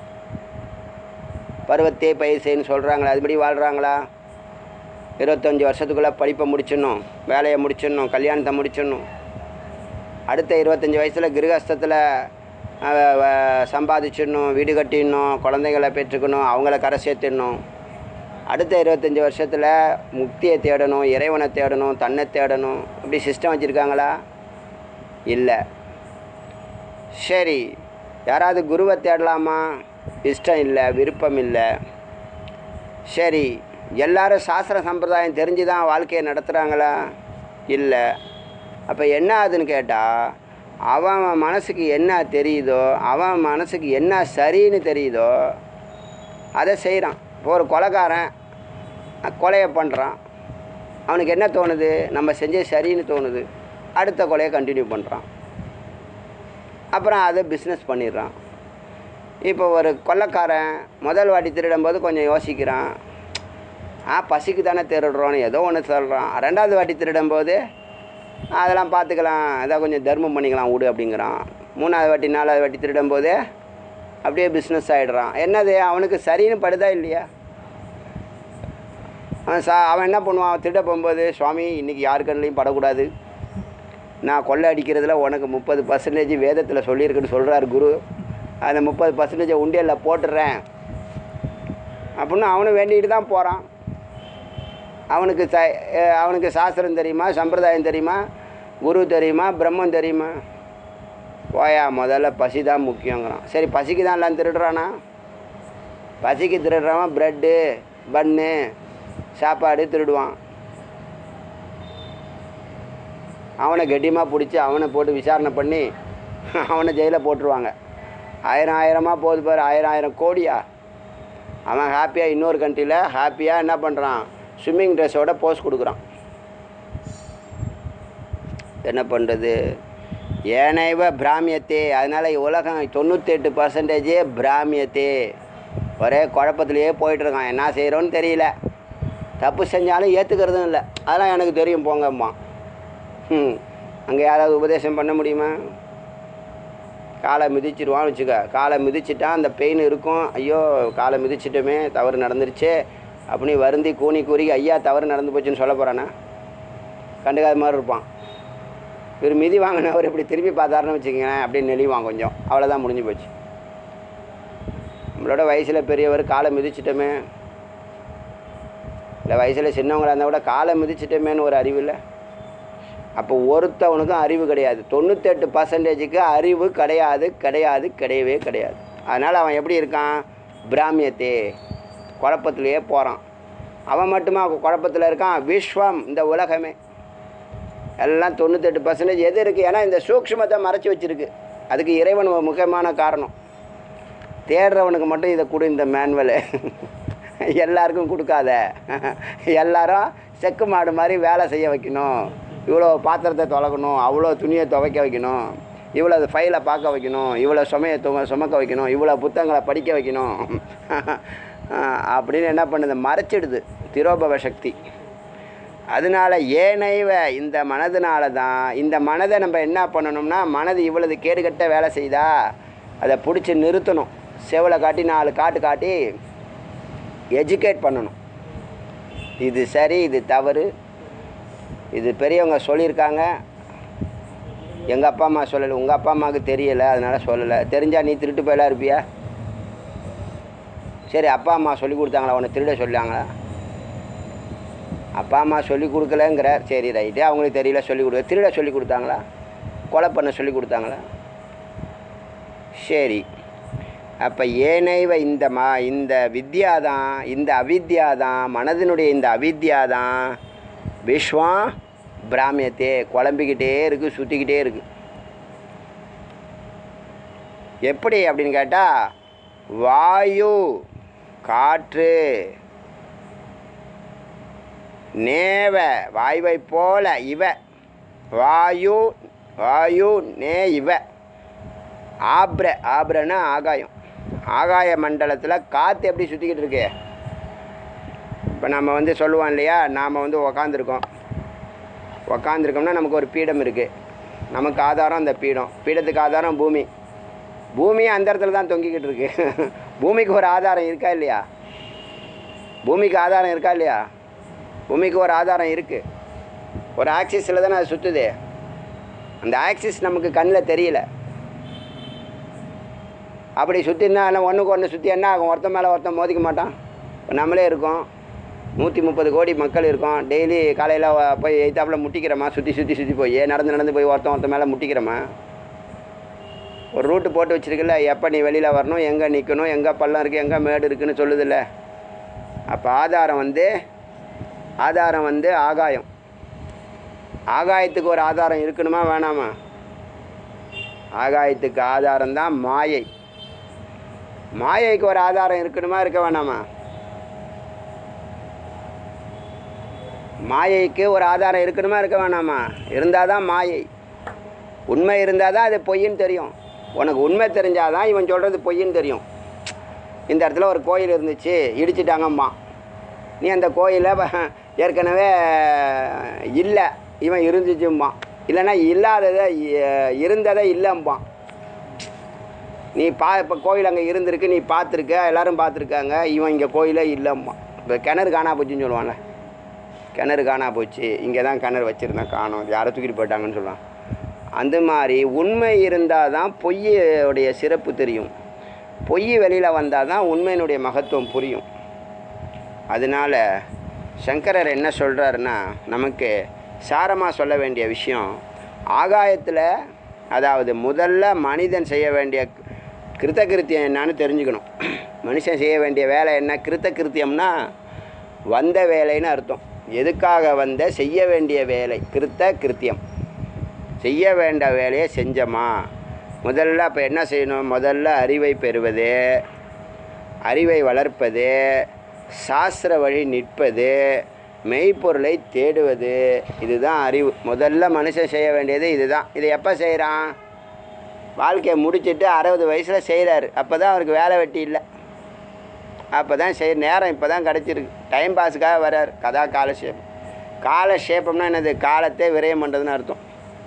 பருவத்தே பயிற்சின்னு சொல்கிறாங்களா அதுபடி வாழ்கிறாங்களா இருபத்தஞ்சி வருஷத்துக்குள்ளே படிப்பை முடிச்சிடணும் வேலையை முடிச்சிடணும் கல்யாணத்தை முடிச்சிடணும் அடுத்த இருபத்தஞ்சி வயசில் கிரகஸ்தத்தில் சம்பாதிச்சிடணும் வீடு கட்டிடணும் குழந்தைகளை பெற்றுக்கணும் அவங்கள கரை சேர்த்துடணும் அடுத்த இருபத்தஞ்சி வருஷத்தில் முக்தியை தேடணும் இறைவனை தேடணும் தன்னை தேடணும் இப்படி சிஸ்டம் வச்சுருக்காங்களா இல்லை சரி யாராவது குருவை தேடலாமா இஷ்டம் இல்லை விருப்பம் இல்லை சரி எல்லாரும் சாஸ்திர சம்பிரதாயம் தெரிஞ்சு தான் வாழ்க்கையை நடத்துகிறாங்களா இல்லை அப்போ என்ன ஆகுதுன்னு கேட்டால் அவன் மனசுக்கு என்ன தெரியுதோ அவன் மனசுக்கு என்ன சரின்னு தெரியுதோ அதை செய்கிறான் இப்போ ஒரு கொலைக்காரன் அஹ், கொலையை பண்ணுறான் அவனுக்கு என்ன தோணுது நம்ம செஞ்சது சரின்னு தோணுது அடுத்த கொலையை கண்டினியூ பண்ணுறான் அப்புறம் அதை பிஸ்னஸ் பண்ணிடுறான் இப்போ ஒரு கொள்ளைக்காரன் முதல் வாட்டி திருடும்போது கொஞ்சம் யோசிக்கிறான் ஆ பசிக்கு தானே திருடுறோன்னு ஏதோ ஒன்று சொல்கிறான் ரெண்டாவது வாட்டி திருடும்போது அதெல்லாம் பார்த்துக்கலாம் ஏதோ கொஞ்சம் தர்மம் பண்ணிக்கலாம் விடு அப்படிங்கிறான் மூணாவது வாட்டி நாலாவது வாட்டி திருடும்போது அப்படியே பிஸ்னஸ் ஆகிடுறான் என்னது அவனுக்கு சரின்னு படுதா இல்லையா அவன் சா அவன் என்ன பண்ணுவான் திருட போகும்போது சுவாமி இன்றைக்கி யாரு கண்ணிலையும் படக்கூடாது நான் கொள்ளை அடிக்கிறதுல உனக்கு முப்பது பர்சன்டேஜ் வேதத்தில் சொல்லியிருக்குன்னு சொல்கிறார் குரு அந்த முப்பது பர்சன்டேஜை உண்டியலில் போட்டுடுறேன் அப்படின்னு அவனும் வேண்டிகிட்டு தான் போகிறான் அவனுக்கு ச அஹ் அவனுக்கு சாஸ்திரம் தெரியுமா சம்பிரதாயம் தெரியுமா குரு தெரியுமா பிரம்மம் தெரியுமா போயா முதல்ல பசி தான் முக்கியங்கிறான் சரி பசிக்கு தான் எல்லாம் திருடுறானா பசிக்கு திருடுறவன் ப்ரெட்டு பன்னு சாப்பாடு திருடுவான் அவனை கெட்டியமாக பிடிச்சி அவனை போட்டு விசாரணை பண்ணி அவனை ஜெயிலில் போட்டுருவாங்க ஆயிரம் ஆயிரமாக போகுது பாரு ஆயிரம் ஆயிரம் கோடியா அவன் ஹாப்பியாக இன்னொரு கண்ட்ரியில் ஹாப்பியாக என்ன பண்ணுறான் ஸ்விம்மிங் ட்ரெஸ்ஸோட போஸ் கொடுக்குறான் என்ன பண்ணுறது ஏனைவ பிராமியத்தே அதனால் உலகம் தொண்ணூத்தெட்டு பர்சன்டேஜே பிராமியத்தே ஒரே குழப்பத்திலேயே போயிட்டுருக்கான் என்ன செய்கிறோன்னு தெரியல தப்பு செஞ்சாலும் ஏற்றுக்கிறதும் இல்லை அதெல்லாம் எனக்கு தெரியும் போங்கம்மா ம் அங்கே யாராவது உபதேசம் பண்ண முடியுமா காலை மிதிச்சிருவான்னு வச்சுக்க காலை மிதிச்சிட்டா அந்த பெயின் இருக்கும் ஐயோ காலை மிதிச்சிட்டோமே தவறு நடந்துருச்சே அப்படின்னு வருந்தி கூனி கூறி ஐயா தவறு நடந்து போச்சுன்னு சொல்ல போகிறானா கண்டுக்காத மாதிரி இருப்பான் இவர் மிதி வாங்கினவர் இப்படி திரும்பி பார்த்தாருன்னு வச்சுக்கங்களேன் அப்படியே நெளிவான் கொஞ்சம் அவ்வளோதான் முடிஞ்சு போச்சு நம்மளோட வயசில் பெரியவர் காலை மிதிச்சிட்டோமே இல்லை வயசில் சின்னவங்களாக இருந்தால் கூட காலை மிதிச்சிட்டோமேன்னு ஒரு அறிவு இல்லை அப்போ ஒருத்தவனுக்கும் அறிவு கிடையாது தொண்ணூத்தெட்டு பர்சன்டேஜுக்கு அறிவு கிடையாது கிடையாது கிடையவே கிடையாது அதனால் அவன் எப்படி இருக்கான் பிராமியத்தே குழப்பத்திலேயே போகிறான் அவன் மட்டுமா குழப்பத்தில் இருக்கான் விஸ்வம் இந்த உலகமே எல்லாம் தொண்ணூத்தெட்டு பர்சன்டேஜ் எது இருக்குது ஏன்னா இந்த சூக்ஷ்மத்தை மறைச்சி வச்சிருக்கு அதுக்கு இறைவன் ஒரு முக்கியமான காரணம் தேடுறவனுக்கு மட்டும் இதை கொடு இந்த மேனுவலு எல்லாருக்கும் கொடுக்காத எல்லாரும் செக்கு மாடு மாதிரி வேலை செய்ய வைக்கணும் இவ்வளோ பாத்திரத்தை தொலைக்கணும் அவ்வளோ துணியை துவைக்க வைக்கணும் இவ்வளோ ஃபைலை பார்க்க வைக்கணும் இவ்வளோ சுமையை தும சுமக்க வைக்கணும் இவ்வளோ புத்தகங்களை படிக்க வைக்கணும் அப்படின்னு என்ன பண்ணுது மறைச்சிடுது திரோபவ சக்தி அதனால ஏனைவ இந்த மனதுனால தான் இந்த மனதை நம்ம என்ன பண்ணணும்னா மனது இவ்வளவு கேடுகட்ட வேலை செய்தா அதை பிடிச்சி நிறுத்தணும் செவலை காட்டி நாலு காட்டு காட்டி எஜுகேட் பண்ணணும் இது சரி இது தவறு இது பெரியவங்க சொல்லியிருக்காங்க எங்கள் அப்பா அம்மா சொல்லலை உங்கள் அப்பா அம்மாவுக்கு தெரியலை அதனால் சொல்லலை தெரிஞ்சால் நீ திருட்டு போயெல்லாம் இருப்பியா சரி அப்பா அம்மா சொல்லி கொடுத்தாங்களா உன்னை திருட சொல்லாங்களா அப்பா அம்மா சொல்லி கொடுக்கலங்கிற சரி ரைட்டு அவங்களுக்கு தெரியல சொல்லி கொடுக்க திருட சொல்லி கொடுத்தாங்களா கொலை பண்ண சொல்லி கொடுத்தாங்களா சரி அப்போ ஏனைவ இந்த மா இந்த வித்யா தான் இந்த அவித்யா தான் மனதினுடைய இந்த அவித்யா தான் விஸ்வம் பிராமியத்தே குழம்பிக்கிட்டே இருக்குது சுற்றிக்கிட்டே இருக்குது எப்படி அப்படின்னு கேட்டால் வாயு காற்று நேவ வாயுவை போல இவ வாயு வாயு நே இவ ஆப்ர ஆப்ரன்னா ஆகாயம் ஆகாய மண்டலத்தில் காற்று எப்படி சுற்றிக்கிட்டு இருக்கு இப்போ நம்ம வந்து சொல்லுவோம் இல்லையா நாம் வந்து உக்காந்துருக்கோம் உக்காந்துருக்கோம்னா நமக்கு ஒரு பீடம் இருக்குது நமக்கு ஆதாரம் அந்த பீடம் பீடத்துக்கு ஆதாரம் பூமி பூமியும் அந்த இடத்துல தான் தொங்கிக்கிட்டு இருக்கு பூமிக்கு ஒரு ஆதாரம் இருக்கா இல்லையா பூமிக்கு ஆதாரம் இருக்கா இல்லையா பூமிக்கு ஒரு ஆதாரம் இருக்குது ஒரு ஆக்சிஸில் தானே அது சுற்றுது அந்த ஆக்சிஸ் நமக்கு கண்ணில் தெரியல அப்படி சுற்றினா ஒன்றுக்கு ஒன்று சுற்றி என்ன ஆகும் ஒருத்தன் மேலே ஒருத்தன் மோதிக்க மாட்டான் இப்போ நம்மளே இருக்கோம் நூற்றி முப்பது கோடி மக்கள் இருக்கோம் டெய்லி காலையில் போய் எய்த்தாப்பில் முட்டிக்கிறோமா சுற்றி சுற்றி சுற்றி போய் நடந்து நடந்து போய் ஒருத்தன் ஒருத்தன் மேலே முட்டிக்கிறோமா ஒரு ரூட்டு போட்டு வச்சிருக்குல்ல எப்போ நீ வெளியில் வரணும் எங்கே நிற்கணும் எங்கே பள்ளம் இருக்குது எங்கே மேடு இருக்குன்னு சொல்லுதில்ல அப்போ ஆதாரம் வந்து ஆதாரம் வந்து ஆகாயம் ஆகாயத்துக்கு ஒரு ஆதாரம் இருக்கணுமா வேணாமா ஆகாயத்துக்கு ஆதாரம் தான் மாயை மாயைக்கு ஒரு ஆதாரம் இருக்கணுமா இருக்க வேணாமா மாயைக்கு ஒரு ஆதாரம் இருக்கணுமா இருக்க வேணாமா இருந்தால் தான் மாயை உண்மை இருந்தால் தான் அது பொய்ன்னு தெரியும் உனக்கு உண்மை தெரிஞ்சால் தான் இவன் சொல்கிறது பொய்ன்னு தெரியும் இந்த இடத்துல ஒரு கோயில் இருந்துச்சு இடிச்சிட்டாங்கம்மா நீ அந்த கோயிலை ப- ஏற்கனவே இல்லை இவன் இருந்துச்சும்பான் இல்லைன்னா இல்லாததை இ- இருந்ததை இல்லைம்பான் நீ பா இப்போ கோயில் அங்கே இருந்திருக்கு நீ பார்த்துருக்க எல்லாரும் பார்த்துருக்காங்க இவன் இங்கே கோயிலே இல்லைம்மா இப்போ கிணறு காணா போச்சுன்னு சொல்லுவான்ல கிணறு காணா போச்சு இங்கே தான் கிணறு வச்சுருந்தேன் காணோம் யாரை தூக்கிட்டு போயிட்டாங்கன்னு சொல்லுவான் அந்த மாதிரி உண்மை இருந்தால் தான் பொய்யோடைய சிறப்பு தெரியும் பொய் வெளியில் வந்தால் தான் உண்மையினுடைய மகத்துவம் புரியும் அதனால் சங்கரர் என்ன சொல்கிறாருன்னா நமக்கு சாரமாக சொல்ல வேண்டிய விஷயம் ஆகாயத்தில் அதாவது முதல்ல மனிதன் செய்ய வேண்டிய கிருத்த கிருத்தியம் என்னன்னு தெரிஞ்சுக்கணும் மனுஷன் செய்ய வேண்டிய வேலை என்ன கிருத்த கிருத்தியம்னா வந்த வேலைன்னு அர்த்தம் எதுக்காக வந்த செய்ய வேண்டிய வேலை கிருத்த கிருத்தியம் செய்ய வேண்டிய வேலையை செஞ்சோமா முதல்ல அப்போ என்ன செய்யணும் முதல்ல அறிவை பெறுவது அறிவை வளர்ப்பது சாஸ்திர வழி நிற்பது மெய்ப்பொருளை தேடுவது இதுதான் அறிவு முதல்ல மனுஷன் செய்ய வேண்டியது இதுதான் இதை எப்போ செய்கிறான் வாழ்க்கையை முடிச்சிட்டு அறுபது வயசில் செய்கிறாரு அப்போ தான் அவருக்கு வேலை வெட்டி இல்லை அப்போ தான் செய் நேரம் இப்போ தான் கிடச்சிருக்கு டைம் பாஸுக்காக வர்றார் கதா காலக்ஷேபம் காலக்ஷேபம்னா என்னது காலத்தை விரயம் பண்ணுறதுன்னு அர்த்தம்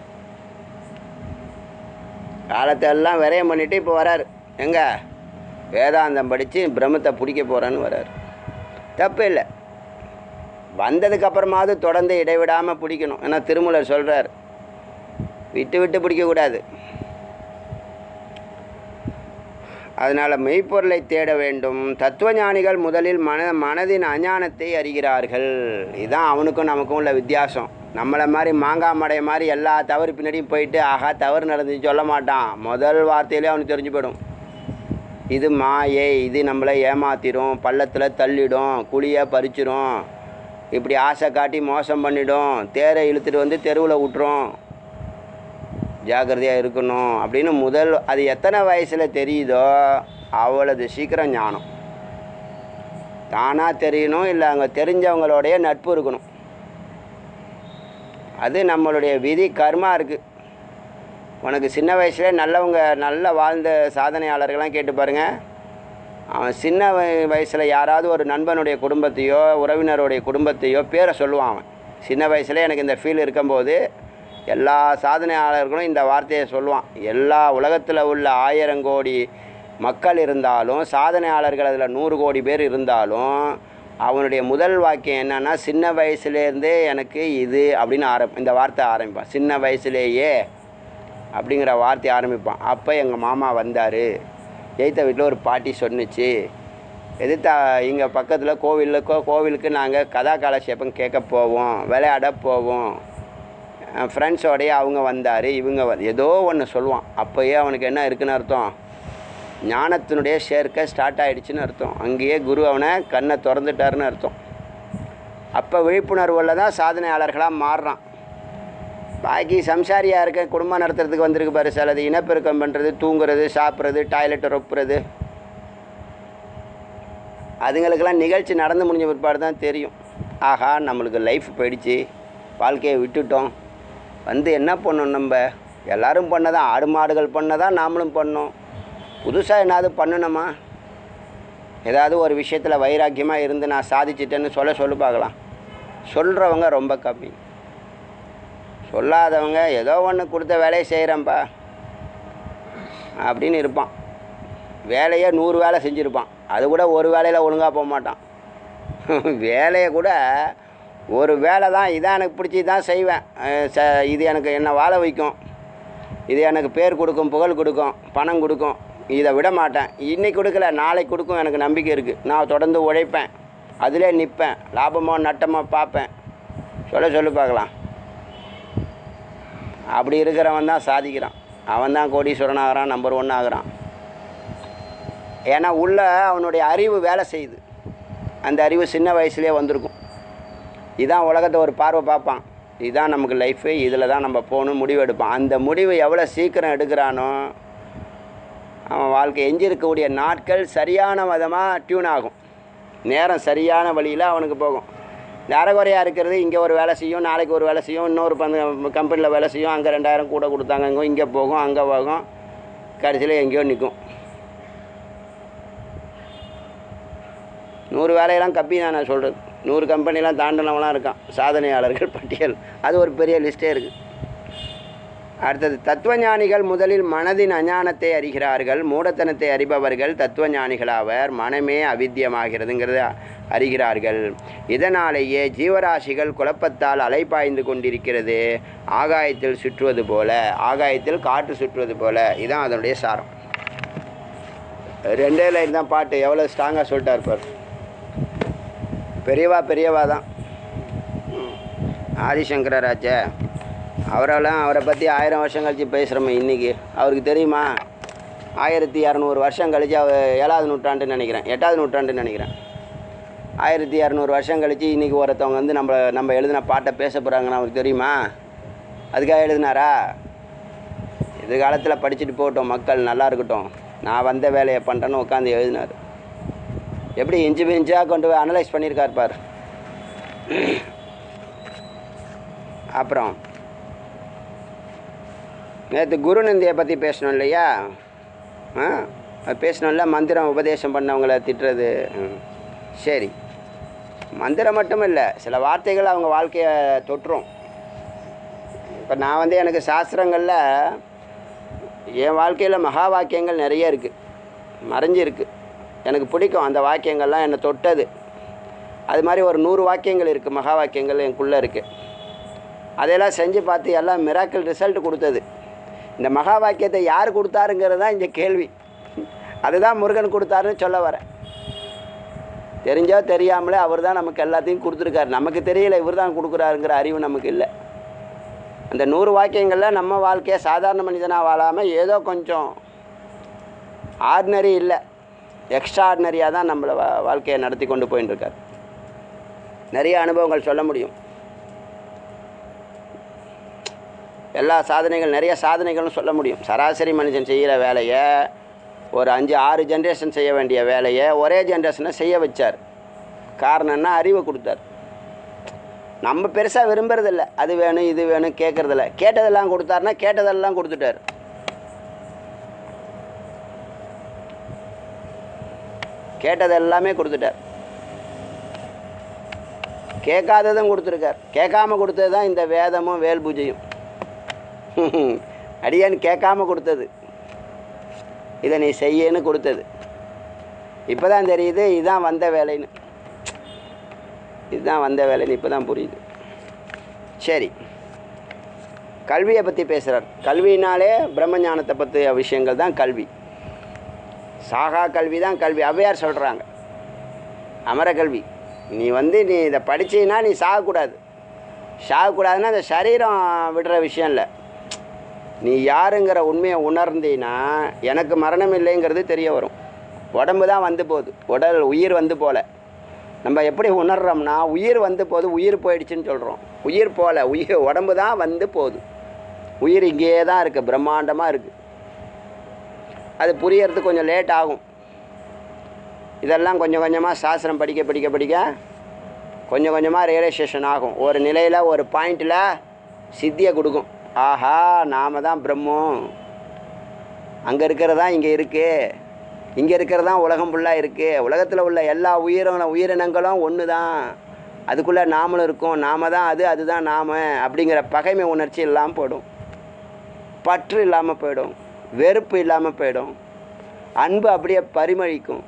காலத்தை எல்லாம் விரயம் பண்ணிவிட்டு இப்போ வராரு எங்கே வேதாந்தம் படித்து பிரம்மத்தை பிடிக்க போகிறேன்னு வராரு தப்பு இல்லை வந்ததுக்கு அப்புறமாவது தொடர்ந்து இடைவிடாமல் பிடிக்கணும் ஏன்னா திருமூலர் சொல்கிறார் விட்டு விட்டு பிடிக்கக்கூடாது அதனால் மெய்ப்பொருளை தேட வேண்டும் தத்துவஞானிகள் முதலில் மன மனதின் அஞ்ஞானத்தை அறிகிறார்கள் இதுதான் அவனுக்கும் நமக்கும் உள்ள வித்தியாசம் நம்மளை மாதிரி மாங்காய் மடைய மாதிரி எல்லா தவறு பின்னாடியும் போயிட்டு ஆஹா தவறு நடந்துச்சு சொல்ல மாட்டான் முதல் வார்த்தையிலே அவனுக்கு தெரிஞ்சு போயிடும் இது மாயை இது நம்மளை ஏமாத்திரும் பள்ளத்தில் தள்ளிடும் குழியை பறிச்சிரும் இப்படி ஆசை காட்டி மோசம் பண்ணிடும் தேரை இழுத்துட்டு வந்து தெருவில் விட்டுரும் ஜாக்கிரதையாக இருக்கணும் அப்படின்னு முதல் அது எத்தனை வயசில் தெரியுதோ அவ்வளவு சீக்கிரம் ஞானம் தானாக தெரியணும் இல்லை அங்கே தெரிஞ்சவங்களோடைய நட்பு இருக்கணும் அது நம்மளுடைய விதி கர்மா இருக்குது உனக்கு சின்ன வயசுல நல்லவங்க நல்ல வாழ்ந்த சாதனையாளர்கள்லாம் கேட்டு பாருங்க அவன் சின்ன வய- வயசுல யாராவது ஒரு நண்பனுடைய குடும்பத்தையோ உறவினருடைய குடும்பத்தையோ பேரை சொல்லுவான் அவன் சின்ன வயசுல எனக்கு இந்த ஃபீல் இருக்கும்போது எல்லா சாதனையாளர்களும் இந்த வார்த்தையை சொல்லுவான் எல்லா உலகத்தில் உள்ள ஆயிரம் கோடி மக்கள் இருந்தாலும் சாதனையாளர்கள் அதில் நூறு கோடி பேர் இருந்தாலும் அவனுடைய முதல் வாக்கியம் என்னன்னா சின்ன வயசுலேருந்தே எனக்கு இது அப்படின்னு ஆரம் இந்த வார்த்தை ஆரம்பிப்பான் சின்ன வயசுலேயே அப்படிங்கிற வார்த்தையை ஆரம்பிப்பான் அப்போ எங்கள் மாமா வந்தார் எய்த்த வீட்டில் ஒரு பாட்டி சொன்னுச்சு எதிர்த்தா இங்கே பக்கத்தில் கோவிலுக்கோ கோவிலுக்கு நாங்கள் கதா காலட்சேபம் கேட்க போவோம் விளையாட போவோம் ஃப்ரெண்ட்ஸோடய அவங்க வந்தார் இவங்க வந்து ஏதோ ஒன்று சொல்லுவான் அப்போயே அவனுக்கு என்ன இருக்குன்னு அர்த்தம் ஞானத்தினுடைய சேர்க்கை ஸ்டார்ட் ஆயிடுச்சுன்னு அர்த்தம் அங்கேயே குரு அவனை கண்ணை திறந்துட்டாருன்னு அர்த்தம் அப்போ விழிப்புணர்வில் தான் சாதனையாளர்களாக மாறுறான் பாக்கி சம்சாரியாக இருக்க குடும்பம் நடத்துறதுக்கு வந்திருக்கு பாரு சிலது இனப்பெருக்கம் பண்ணுறது தூங்குறது சாப்பிட்றது டாய்லெட்டை ரொப்புறது அதுங்களுக்கெல்லாம் நிகழ்ச்சி நடந்து முடிஞ்ச பிற்பாடு தான் தெரியும் ஆஹா நம்மளுக்கு லைஃப் போயிடுச்சு வாழ்க்கையை விட்டுட்டோம் வந்து என்ன பண்ணோம் நம்ம எல்லாரும் பண்ணதான் ஆடு மாடுகள் பண்ணதான் நாமளும் பண்ணோம் புதுசாக என்னாவது பண்ணணுமா ஏதாவது ஒரு விஷயத்தில் வைராக்கியமாக இருந்து நான் சாதிச்சிட்டேன்னு சொல்ல சொல்லு பார்க்கலாம் சொல்கிறவங்க ரொம்ப கம்மி சொல்லாதவங்க ஏதோ ஒன்று கொடுத்த வேலையை செய்கிறேன்ப்பா அப்படின்னு இருப்பான் வேலையை நூறு வேலை செஞ்சுருப்பான் அது கூட ஒரு வேலையில் ஒழுங்காக போக மாட்டான் வேலையை கூட ஒரு வேலை தான் இதான் எனக்கு பிடிச்சி தான் செய்வேன் அஹ் ச இது எனக்கு என்னை வாழ வைக்கும் இது எனக்கு பேர் கொடுக்கும் புகழ் கொடுக்கும் பணம் கொடுக்கும் இதை விட மாட்டேன் இன்னைக்கு கொடுக்கல நாளைக்கு கொடுக்கும் எனக்கு நம்பிக்கை இருக்குது நான் தொடர்ந்து உழைப்பேன் அதிலே நிற்பேன் லாபமோ நட்டமோ பார்ப்பேன் சொல்ல சொல்லு பார்க்கலாம் அப்படி இருக்கிறவன் தான் சாதிக்கிறான் அவன் தான் கோடீஸ்வரன் ஆகிறான் நம்பர் ஒன் ஆகிறான் ஏன்னா உள்ள அவனுடைய அறிவு வேலை செய்யுது அந்த அறிவு சின்ன வயசுலேயே வந்திருக்கும் இதான் உலகத்தை ஒரு பார்வை பார்ப்பான் இதுதான் நமக்கு லைஃபு இதில் தான் நம்ம போகணும் முடிவு எடுப்பான் அந்த முடிவு எவ்வளோ சீக்கிரம் எடுக்கிறானோ அவன் வாழ்க்கை எஞ்சி இருக்கக்கூடிய நாட்கள் சரியான விதமாக டியூன் ஆகும் நேரம் சரியான வழியில் அவனுக்கு போகும் இந்த அறகுறையாக இருக்கிறது இங்கே ஒரு வேலை செய்யும் நாளைக்கு ஒரு வேலை செய்யும் இன்னொரு பந்து கம்பெனியில் வேலை செய்யும் அங்கே ரெண்டாயிரம் கூட கொடுத்தாங்க இங்கே இங்கே போகும் அங்கே போகும் கடைசியில் எங்கேயோ நிற்கும் நூறு வேலையெல்லாம் கப்பி தான் நான் சொல்கிறது நூறு கம்பெனிலாம் தாண்டினவங்களாம் இருக்கான் சாதனையாளர்கள் பட்டியல் அது ஒரு பெரிய லிஸ்ட்டே இருக்குது அடுத்தது தத்துவஞானிகள் முதலில் மனதின் அஞ்ஞானத்தை அறிகிறார்கள் மூடத்தனத்தை அறிபவர்கள் தத்துவஞானிகளாவர் மனமே அவித்தியமாகிறதுங்கிறத அறிகிறார்கள் இதனாலேயே ஜீவராசிகள் குழப்பத்தால் அலைபாய்ந்து கொண்டிருக்கிறது ஆகாயத்தில் சுற்றுவது போல ஆகாயத்தில் காற்று சுற்றுவது போல இதான் அதனுடைய சாரம் ரெண்டே லைன் தான் பாட்டு எவ்வளோ ஸ்ட்ராங்காக சொல்லிட்டார் பார் பெரியவா பெரியவா தான் ஆதிசங்கராச்சே அவரெல்லாம் அவரை பற்றி ஆயிரம் வருஷம் கழித்து பேசுகிறோமே இன்றைக்கி அவருக்கு தெரியுமா ஆயிரத்தி இரநூறு வருஷம் கழித்து அவர் ஏழாவது நூற்றாண்டுன்னு நினைக்கிறேன் எட்டாவது நூற்றாண்டுன்னு நினைக்கிறேன் ஆயிரத்தி இரநூறு வருஷம் கழித்து இன்றைக்கி ஒருத்தவங்க வந்து நம்ம நம்ம எழுதின பாட்டை பேச போகிறாங்கன்னு அவருக்கு தெரியுமா அதுக்காக எழுதினாரா எதிர்காலத்தில் படிச்சுட்டு போகட்டும் மக்கள் நல்லா இருக்கட்டும் நான் வந்த வேலையை பண்ணுறேன்னு உட்காந்து எழுதினார் எப்படி இன்ச்சு இன்ச்சாக கொண்டு போய் அனலைஸ் பண்ணியிருக்கார் பார் அப்புறம் நேற்று குருநந்தியை பற்றி பேசணும் இல்லையா ஆ அது பேசணும்ல மந்திரம் உபதேசம் பண்ணவங்கள திட்டுறது ம். சரி மந்திரம் மட்டும் இல்லை சில வார்த்தைகள் அவங்க வாழ்க்கையை தொற்றும் இப்போ நான் வந்து எனக்கு சாஸ்திரங்களில் என் வாழ்க்கையில் மகா வாக்கியங்கள் நிறைய இருக்குது மறைஞ்சிருக்கு எனக்கு பிடிக்கும் அந்த வாக்கியங்கள்லாம் என்னை தொட்டது அது மாதிரி ஒரு நூறு வாக்கியங்கள் இருக்குது மகா வாக்கியங்கள் எனக்குள்ளே இருக்குது அதையெல்லாம் செஞ்சு பார்த்து எல்லாம் மிராக்கிள் ரிசல்ட் கொடுத்தது இந்த மகா வாக்கியத்தை யார் கொடுத்தாருங்கிறது தான் இங்கே கேள்வி அதுதான் முருகன் கொடுத்தாருன்னு சொல்ல வரேன் தெரிஞ்சோ தெரியாமலே அவர் தான் நமக்கு எல்லாத்தையும் கொடுத்துருக்காரு நமக்கு தெரியல இவர் தான் கொடுக்குறாருங்கிற அறிவு நமக்கு இல்லை அந்த நூறு வாக்கியங்களில் நம்ம வாழ்க்கையை சாதாரண மனிதனாக வாழாமல் ஏதோ கொஞ்சம் ஆர்டினரி இல்லை எக்ஸ்ட்ரா ஆர்டினரியாக தான் நம்மளை வா வாழ்க்கையை நடத்தி கொண்டு போயின்னு இருக்கார் நிறைய அனுபவங்கள் சொல்ல முடியும் எல்லா சாதனைகள் நிறைய சாதனைகளும் சொல்ல முடியும் சராசரி மனுஷன் செய்கிற வேலையை ஒரு அஞ்சு ஆறு ஜென்ரேஷன் செய்ய வேண்டிய வேலையை ஒரே ஜென்ரேஷனை செய்ய வச்சார் காரணம்னா அறிவை கொடுத்தார் நம்ம பெருசாக விரும்புறதில்ல அது வேணும் இது வேணும் கேட்குறதில்ல கேட்டதெல்லாம் கொடுத்தாருன்னா கேட்டதெல்லாம் கொடுத்துட்டார் கேட்டது எல்லாமே கொடுத்துட்டார் கேட்காததும் கொடுத்துருக்கார் கேட்காம கொடுத்தது தான் இந்த வேதமும் வேல் பூஜையும் அடியான் கேட்காம கொடுத்தது இதை நீ செய்யன்னு கொடுத்தது இப்போ தான் தெரியுது இதுதான் வந்த வேலைன்னு இதுதான் வந்த வேலைன்னு இப்போ தான் புரியுது சரி கல்வியை பற்றி பேசுகிறார் கல்வினாலே பிரம்மஞானத்தை பற்றிய விஷயங்கள் தான் கல்வி சாகா கல்வி தான் கல்வி ஔவையார் சொல்கிறாங்க அமர கல்வி நீ வந்து நீ இதை படிச்சீன்னா நீ சாகக்கூடாது சாகக்கூடாதுன்னா இந்த சரீரம் விடுற விஷயம் இல்லை நீ யாருங்கிற உண்மையை உணர்ந்தீன்னா எனக்கு மரணம் இல்லைங்கிறது தெரிய வரும் உடம்பு தான் வந்து போகுது உடல் உயிர் வந்து போல நம்ம எப்படி உணர்றோம்னா உயிர் வந்து போகுது உயிர் போயிடுச்சுன்னு சொல்கிறோம் உயிர் போல உயிர் உடம்பு தான் வந்து போகுது உயிர் இங்கேயே தான் இருக்குது பிரம்மாண்டமாக இருக்குது அது புரியறதுக்கு கொஞ்சம் லேட் ஆகும் இதெல்லாம் கொஞ்சம் கொஞ்சமாக சாஸ்திரம் படிக்க படிக்க படிக்க கொஞ்சம் கொஞ்சமாக ரியலைசேஷன் ஆகும் ஒரு நிலையில் ஒரு பாயிண்டில் சித்தியை கொடுக்கும் ஆஹா நாம தான் பிரம்மம் அங்கே இருக்கிறதா இங்கே இருக்குது இங்கே இருக்கிறதா உலகம் ஃபுல்லாக இருக்குது உலகத்தில் உள்ள எல்லா உயிரின உயிரினங்களும் ஒன்று தான் அதுக்குள்ளே நாமளும் இருக்கோம் நாம தான் அது அதுதான் நாம அப்படிங்கிற பகைமை உணர்ச்சி இல்லாமல் போயிடும் பற்று இல்லாமல் போயிடும் வெறுப்பு இல்லாமல் போயிடும் அன்பு அப்படியே பரிமளிக்கும்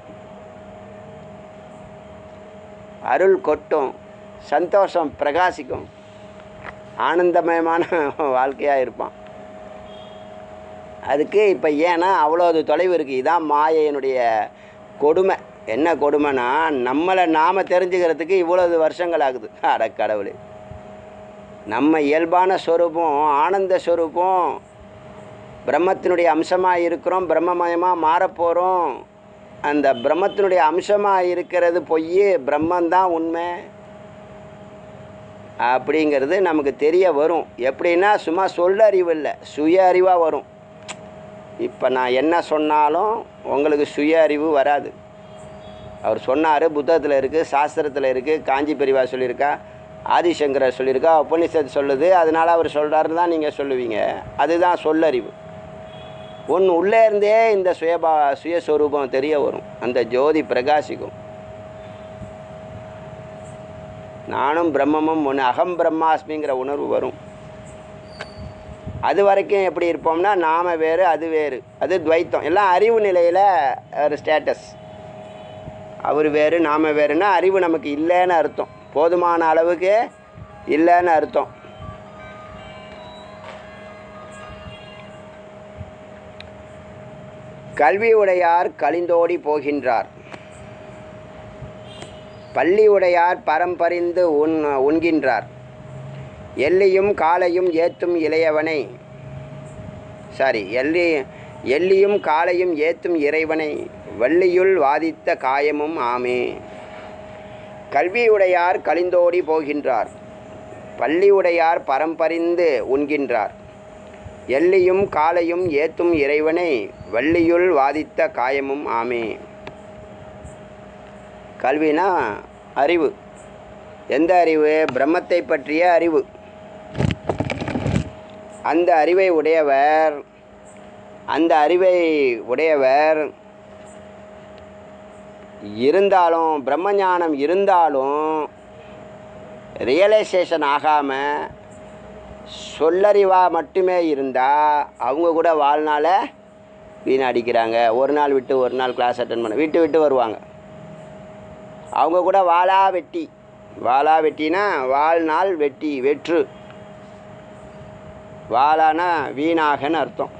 அருள் கொட்டும் சந்தோஷம் பிரகாசிக்கும் ஆனந்தமயமான வாழ்க்கையாக இருப்பான் அதுக்கு இப்போ ஏன்னா அவ்வளோ அது தொலைவு இருக்குது இதான் மாயையினுடைய கொடுமை என்ன கொடுமைனா நம்மளை நாம் தெரிஞ்சுக்கிறதுக்கு இவ்வளவு வருஷங்கள் ஆகுது அட கடவுளே நம்ம இயல்பான ஸ்வரூபம் ஆனந்த ஸ்வரூபம் பிரம்மத்தினுடைய அம்சமாக இருக்கிறோம் பிரம்மமயமாக மாறப்போகிறோம் அந்த பிரம்மத்தினுடைய அம்சமாக இருக்கிறது பொய் பிரம்மந்தான் உண்மை அப்படிங்கிறது நமக்கு தெரிய வரும் எப்படின்னா சும்மா சொல்லறிவு இல்லை சுய அறிவாக வரும் இப்போ நான் என்ன சொன்னாலும் உங்களுக்கு சுய அறிவு வராது அவர் சொன்னார் புத்தகத்தில் இருக்குது சாஸ்திரத்தில் இருக்குது காஞ்சி பெரிவா சொல்லியிருக்கா ஆதிசங்கரர் சொல்லியிருக்கா உபனிஷத் சொல்லுது அதனால் அவர் சொல்கிறாருன்னு தான் நீங்கள் சொல்லுவீங்க அதுதான் சொல்லறிவு ஒன்று உள்ளே இருந்தே இந்த சுயபா சுயஸ்வரூபம் தெரிய வரும் அந்த ஜோதி பிரகாசிக்கும் நானும் பிரம்மமும் ஒன்று அகம் பிரம்மாஸ்மிங்கிற உணர்வு வரும் அது வரைக்கும் எப்படி இருப்போம்னா நாம வேறு அது வேறு அது துவைத்தம் எல்லாம் அறிவு நிலையில் ஒரு ஸ்டேட்டஸ் அவர் வேறு நாம வேறுனா அறிவு நமக்கு இல்லைன்னு அர்த்தம் போதுமான அளவுக்கு இல்லைன்னு அர்த்தம் கல்வி உடையார் கலிந்தோடி போகின்றார் பள்ளி உடையார் பரம்பரிந்து உண் உண்கின்றார் எல்லியும் காலையும் ஏத்தும் இளையவனை சாரி எல்லி எல்லியும் காலையும் ஏத்தும் இறைவனை வள்ளியுள் வாதித்த காயமும் ஆமே கல்வியுடையார் கலிந்தோடி போகின்றார் பள்ளியுடையார் பரம்பரிந்து உண்கின்றார் எல்லியும் காலையும் ஏத்தும் இறைவனை வள்ளியுள் வாதித்த காயமும் ஆமே கல்வினா அறிவு எந்த அறிவு பிரம்மத்தை பற்றிய அறிவு அந்த அறிவை உடையவர் அந்த அறிவை உடையவர் இருந்தாலும் பிரம்மஞானம் இருந்தாலும் ரியலைசேஷன் ஆகாமல் சொல்லறிவாக மட்டுமே இருந்தால் அவங்க கூட வாழ்நாளை வீணடிக்கிறாங்க ஒரு நாள் விட்டு ஒரு நாள் கிளாஸ் அட்டன் பண்ண விட்டு விட்டு வருவாங்க அவங்க கூட வாளா வெட்டி வாளா வெட்டினா வாழ்நாள் வெட்டி வெற்று வாளானா வீணாகன்னு அர்த்தம்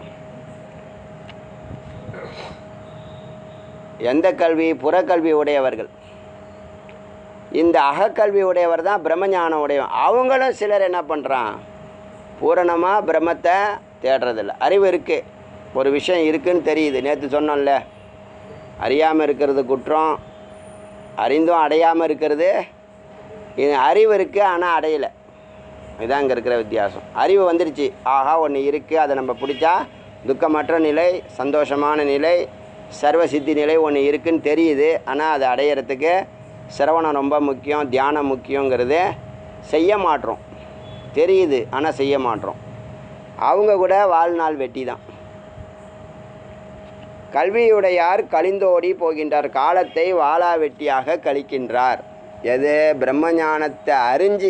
எந்த கல்வி புறக்கல்வி உடையவர்கள் இந்த அகக்கல்வி உடையவர் தான் பிரம்மஞானம் உடையவன் அவங்களும் சிலர் என்ன பண்ணுறான் பூரணமாக பிரம்மத்தை தேடுறதில்ல அறிவு இருக்குது ஒரு விஷயம் இருக்குன்னு தெரியுது நேற்று சொன்னோம்ல அறியாமல் இருக்கிறது குற்றம் அறிந்தும் அடையாமல் இருக்கிறது இது அறிவு இருக்குது ஆனால் அடையலை இதான் இங்கே இருக்கிற வித்தியாசம் அறிவு வந்துடுச்சு ஆஹா ஒன்று இருக்குது அதை நம்ம பிடிச்சா துக்கமற்ற நிலை சந்தோஷமான நிலை சர்வ சித்தி நிலை ஒன்று இருக்குன்னு தெரியுது ஆனால் அதை அடையிறதுக்கு சிரவணம் ரொம்ப முக்கியம் தியானம் முக்கியங்கிறது செய்ய மாட்டோம் தெரியுது ஆனால் செய்ய மாட்டோம் அவங்க கூட வாழ்நாள் வெட்டி தான் கல்வியுடையார் கலிந்தோடி போகின்றார் காலத்தை வாளா வெட்டியாக கழிக்கின்றார் எது பிரம்மஞானத்தை அறிஞ்சு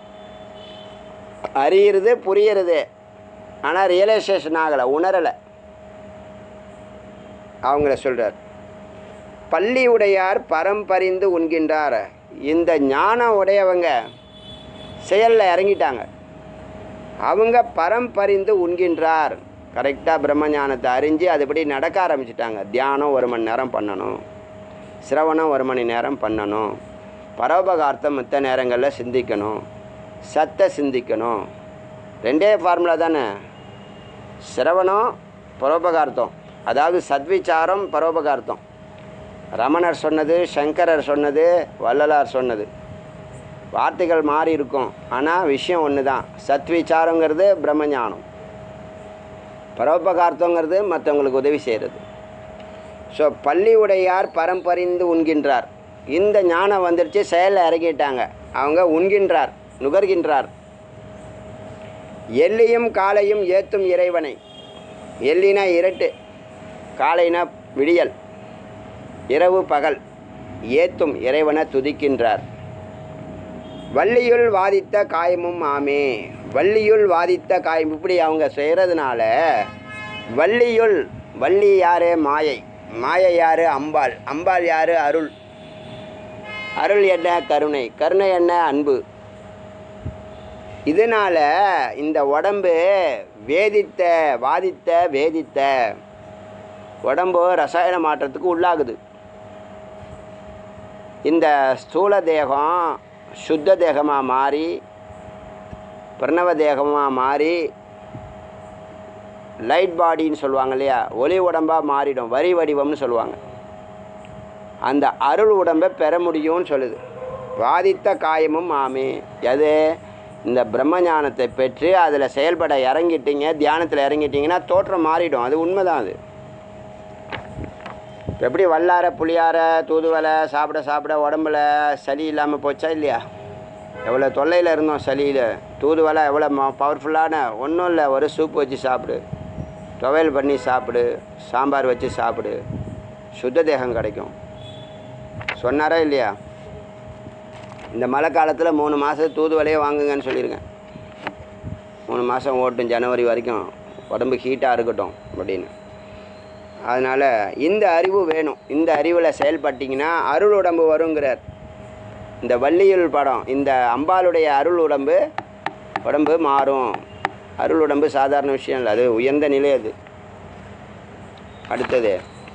அறியிறது புரியுறது ஆனால் ரியலைசேஷன் ஆகலை உணரலை அவங்கள சொல்கிறார் பள்ளி உடையார் பரம்பரிந்து உண்கின்றார் இந்த ஞானம் உடையவங்க செயலில் இறங்கிட்டாங்க அவங்க பரம்பரிந்து உண்கின்றார் கரெக்டாக பிரம்ம ஞானத்தை அறிஞ்சு அதுபடி நடக்க ஆரம்பிச்சிட்டாங்க தியானம் ஒரு மணி நேரம் பண்ணணும் சிரவணம் ஒரு மணி நேரம் பண்ணணும் பரோபகார்த்தம் மித்த நேரங்களில் சிந்திக்கணும் சத்தை சிந்திக்கணும் ரெண்டே ஃபார்முலா தானே சிரவணம் பரோபகார்த்தம் அதாவது சத்விச்சாரம் பரோபகார்த்தம் ரமணர் சொன்னது சங்கரர் சொன்னது வள்ளலார் சொன்னது வார்த்தைகள் மாறி இருக்கும் ஆனால் விஷயம் ஒன்று தான் சத்விச்சாரங்கிறது பிரம்மஞானம் பரோபகார்த்தங்கிறது மற்றவங்களுக்கு உதவி செய்கிறது ஸோ பள்ளி உடையார் பரம்பரிந்து உண்கின்றார் இந்த ஞானம் வந்துருச்சு செயலில் இறங்கிட்டாங்க அவங்க உண்கின்றார் நுகர்கின்றார் எல்லியும் காலையும் ஏத்தும் இறைவனை எல்லினா இரட்டு காலைனா விடியல் இரவு பகல் ஏத்தும் இறைவனை துதிக்கின்றார் வள்ளியுள் வாதித்த காயமும் ஆமே வள்ளியுள் வாதித்த காயம் இப்படி அவங்க செய்கிறதுனால வள்ளியுள் வள்ளி யாரு மாயை மாயை யாரு அம்பாள் அம்பாள் யாரு அருள் அருள் என்ன கருணை கருணை என்ன அன்பு இதனால் இந்த உடம்பு வேதித்த வாதித்த வேதித்த உடம்பு ரசாயன மாற்றத்துக்கு உள்ளாகுது இந்த ஸ்தூல தேகம் சுத்த தேகமாக மாறி பிரணவ தேகமாக மாறி லைட் பாடின்னு சொல்லுவாங்க இல்லையா ஒளி உடம்பாக மாறிடும் வரி வடிவம்னு சொல்லுவாங்க அந்த அருள் உடம்பை பெற முடியும்னு சொல்லுது வாதித்த காயமும் ஆமே எது இந்த பிரம்ம ஞானத்தை பெற்று அதில் செயல்பட இறங்கிட்டீங்க தியானத்தில் இறங்கிட்டீங்கன்னா தோற்றம் மாறிடும் அது உண்மைதான் அது இப்ப எப்படி வல்லார புளியார தூதுவலை சாப்பிட சாப்பிட உடம்புல சளி இல்லாமல் போச்சா இல்லையா எவ்வளோ தொல்லையில் இருந்தோம் சளியில் தூதுவலை எவ்வளோ பவர்ஃபுல்லான ஒன்றும் இல்லை ஒரு சூப் வச்சு சாப்பிடு துவையல் பண்ணி சாப்பிடு சாம்பார் வச்சு சாப்பிடு சுத்த தேகம் கிடைக்கும் சொன்னாரா இல்லையா இந்த மழை காலத்தில் மூணு மாதம் தூதுவலையே வாங்குங்கன்னு சொல்லியிருக்கேன் மூணு மாதம் ஓட்டும் ஜனவரி வரைக்கும் உடம்பு ஹீட்டாக இருக்கட்டும் அப்படின்னு அதனால் இந்த அறிவு வேணும் இந்த அறிவில் செயல்பட்டிங்கன்னா அருள் உடம்பு வருங்கிறார் இந்த வள்ளியுள் படம் இந்த அம்பாளுடைய அருள் உடம்பு உடம்பு மாறும் அருள் உடம்பு சாதாரண விஷயம் இல்லை அது உயர்ந்த நிலை அது அடுத்தது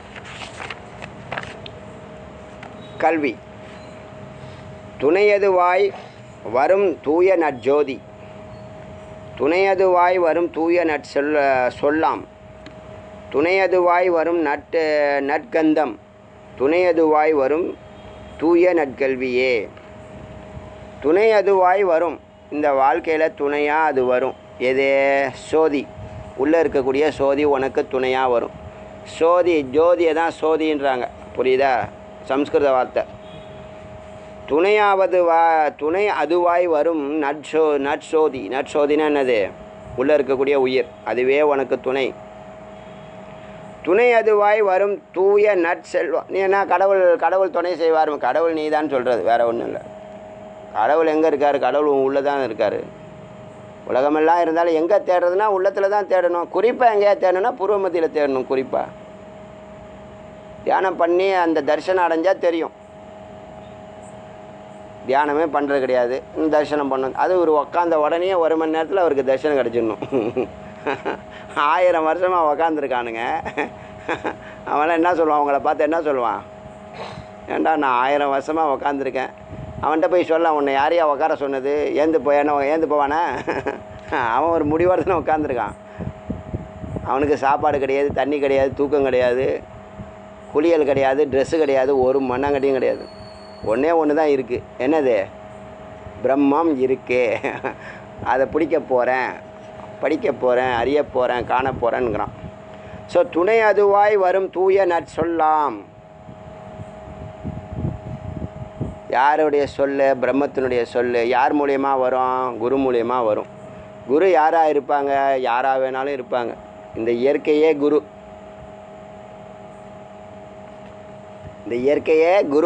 கல்வி துணையதுவாய் வரும் தூய நற்ஜோதி துணையதுவாய் வரும் தூய நற்சொல் சொல்லாம் துணையதுவாய் வரும் நட் நற்கந்தம் துணையதுவாய் வரும் தூய நற்கல்வியே துணையதுவாய் வரும் இந்த வாழ்க்கையில் துணையாக அது வரும் எது சோதி உள்ளே இருக்கக்கூடிய சோதி உனக்கு துணையாக வரும் சோதி ஜோதியை தான் சோதின்றாங்க புரியுதா சம்ஸ்கிருத வார்த்தை துணையாவது வா துணை அதுவாய் வரும் நற்சோ நற்சோதி நற்சோதினா என்னது உள்ளே இருக்கக்கூடிய உயிர் அதுவே உனக்கு துணை துணை அதுவாய் வரும் தூய நற்செல்வம் நீ என்ன கடவுள் கடவுள் துணை செய்வார் கடவுள் நீ தான் சொல்கிறது வேற ஒன்றும் இல்லை கடவுள் எங்கே இருக்கார் கடவுள் உன் உள்ளே தான் இருக்கார் உலகமெல்லாம் இருந்தாலும் எங்கே தேடுறதுனா உள்ளத்தில் தான் தேடணும் குறிப்பாக எங்கேயா தேடணும்னா பூர்வமத்தியில் தேடணும் குறிப்பாக தியானம் பண்ணி அந்த தரிசனம் அடைஞ்சால் தெரியும் தியானமே பண்ணுறது கிடையாது ம், தரிசனம் பண்ணணும் அது ஒரு உக்காந்த உடனே ஒரு மணி நேரத்தில் அவருக்கு தரிசனம் கிடச்சிடணும் ஆயிரம் வருஷமாக உக்காந்துருக்கானுங்க அவன்லாம் என்ன சொல்லுவான் அவங்கள பார்த்து என்ன சொல்லுவான் ஏன்டா நான் ஆயிரம் வருஷமாக உக்காந்துருக்கேன் அவன்கிட்ட போய் சொல்ல உன்னை யாரையா உட்கார சொன்னது ஏந்து போயானோ ஏந்து போவானே அவன் ஒரு முடிவோடு தானே உட்காந்துருக்கான் அவனுக்கு சாப்பாடு கிடையாது தண்ணி கிடையாது தூக்கம் கிடையாது குளியல் கிடையாது ட்ரெஸ்ஸு கிடையாது ஒரு மண்ணாங்கட்டியும் கிடையாது ஒன்றே ஒன்று தான் இருக்குது என்னது பிரம்மம் இருக்கு அதை பிடிக்க போகிறேன் படிக்க போகிறேன் அறிய போகிறேன் காண போகிறேன்னுங்கிறான் ஸோ துணை அதுவாய் வரும் தூய நற்சொல்லாம் யாருடைய சொல்லு பிரம்மத்தினுடைய சொல்லு யார் மூலியமா வரும் குரு மூலியமா வரும் குரு யாராக இருப்பாங்க யாராக வேணாலும் இருப்பாங்க இந்த இயற்கையே குரு இந்த இயற்கையே குரு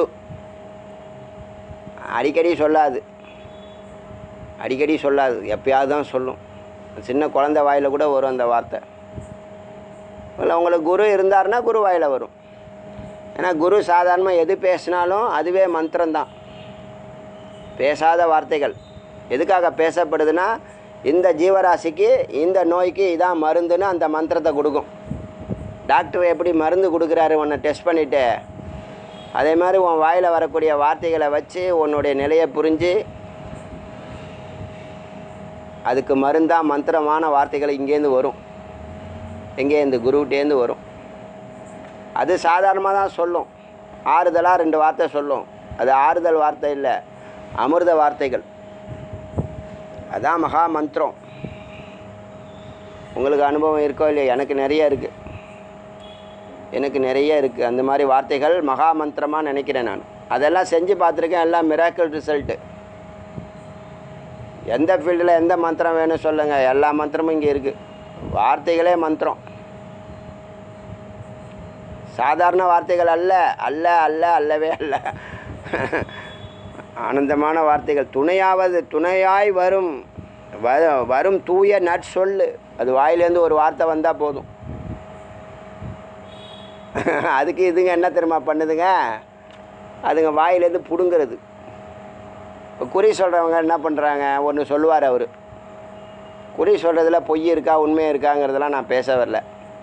அடிக்கடி சொல்லாது அடிக்கடி சொல்லாது எப்பயாவது தான் சொல்லும் சின்ன குழந்தை வாயில் கூட வரும் அந்த வார்த்தை இல்லை உங்களுக்கு குரு இருந்தாருன்னா குரு வாயில் வரும் ஏன்னா குரு சாதாரணமாக எது பேசினாலும் அதுவே மந்திரம்தான் பேசாத வார்த்தைகள் எதுக்காக பேசப்படுதுன்னா இந்த ஜீவராசிக்கு இந்த நோய்க்கு இதான் மருந்துன்னு அந்த மந்திரத்தை கொடுக்கும் டாக்டர் எப்படி மருந்து கொடுக்குறாரு உன்னை டெஸ்ட் பண்ணிவிட்டு அதே மாதிரி உன் வாயில் வரக்கூடிய வார்த்தைகளை வச்சு உன்னுடைய நிலையை புரிஞ்சு அதுக்கு மருந்தாக மந்திரமான வார்த்தைகள் இங்கேருந்து வரும் எங்கேருந்து குருவிட்டேருந்து வரும் அது சாதாரணமாக தான் சொல்லும் ஆறுதலாக ரெண்டு வார்த்தை சொல்லும் அது ஆறுதல் வார்த்தை இல்லை அமிர்த வார்த்தைகள் அதான் மகா மந்திரம் உங்களுக்கு அனுபவம் இருக்கோ இல்லையா எனக்கு நிறைய இருக்குது எனக்கு நிறைய இருக்குது அந்த மாதிரி வார்த்தைகள் மகா மந்திரமாக நினைக்கிறேன் நான் அதெல்லாம் செஞ்சு பார்த்துருக்கேன் எல்லாம் மிராக்கிள் ரிசல்ட்டு எந்த ஃபீல்டில் எந்த மந்திரம் வேணும் சொல்லுங்கள் எல்லா மந்திரமும் இங்கே இருக்குது வார்த்தைகளே மந்திரம் சாதாரண வார்த்தைகள் அல்ல அல்ல அல்ல அல்லவே அல்ல ஆனந்தமான வார்த்தைகள் துணையாவது துணையாய் வரும் வ- வரும் தூய நற்சொல்லு அது வாயிலேருந்து ஒரு வார்த்தை வந்தால் போதும் அதுக்கு இதுங்க என்ன தெரியுமா பண்ணுதுங்க அதுங்க வாயிலேருந்து பிடுங்கிறது இப்போ குறி சொல்கிறவங்க என்ன பண்ணுறாங்க ஒன்று சொல்லுவார் அவர் குறி சொல்கிறதுல பொய் இருக்கா உண்மை இருக்காங்கிறதெல்லாம் நான் பேச வரல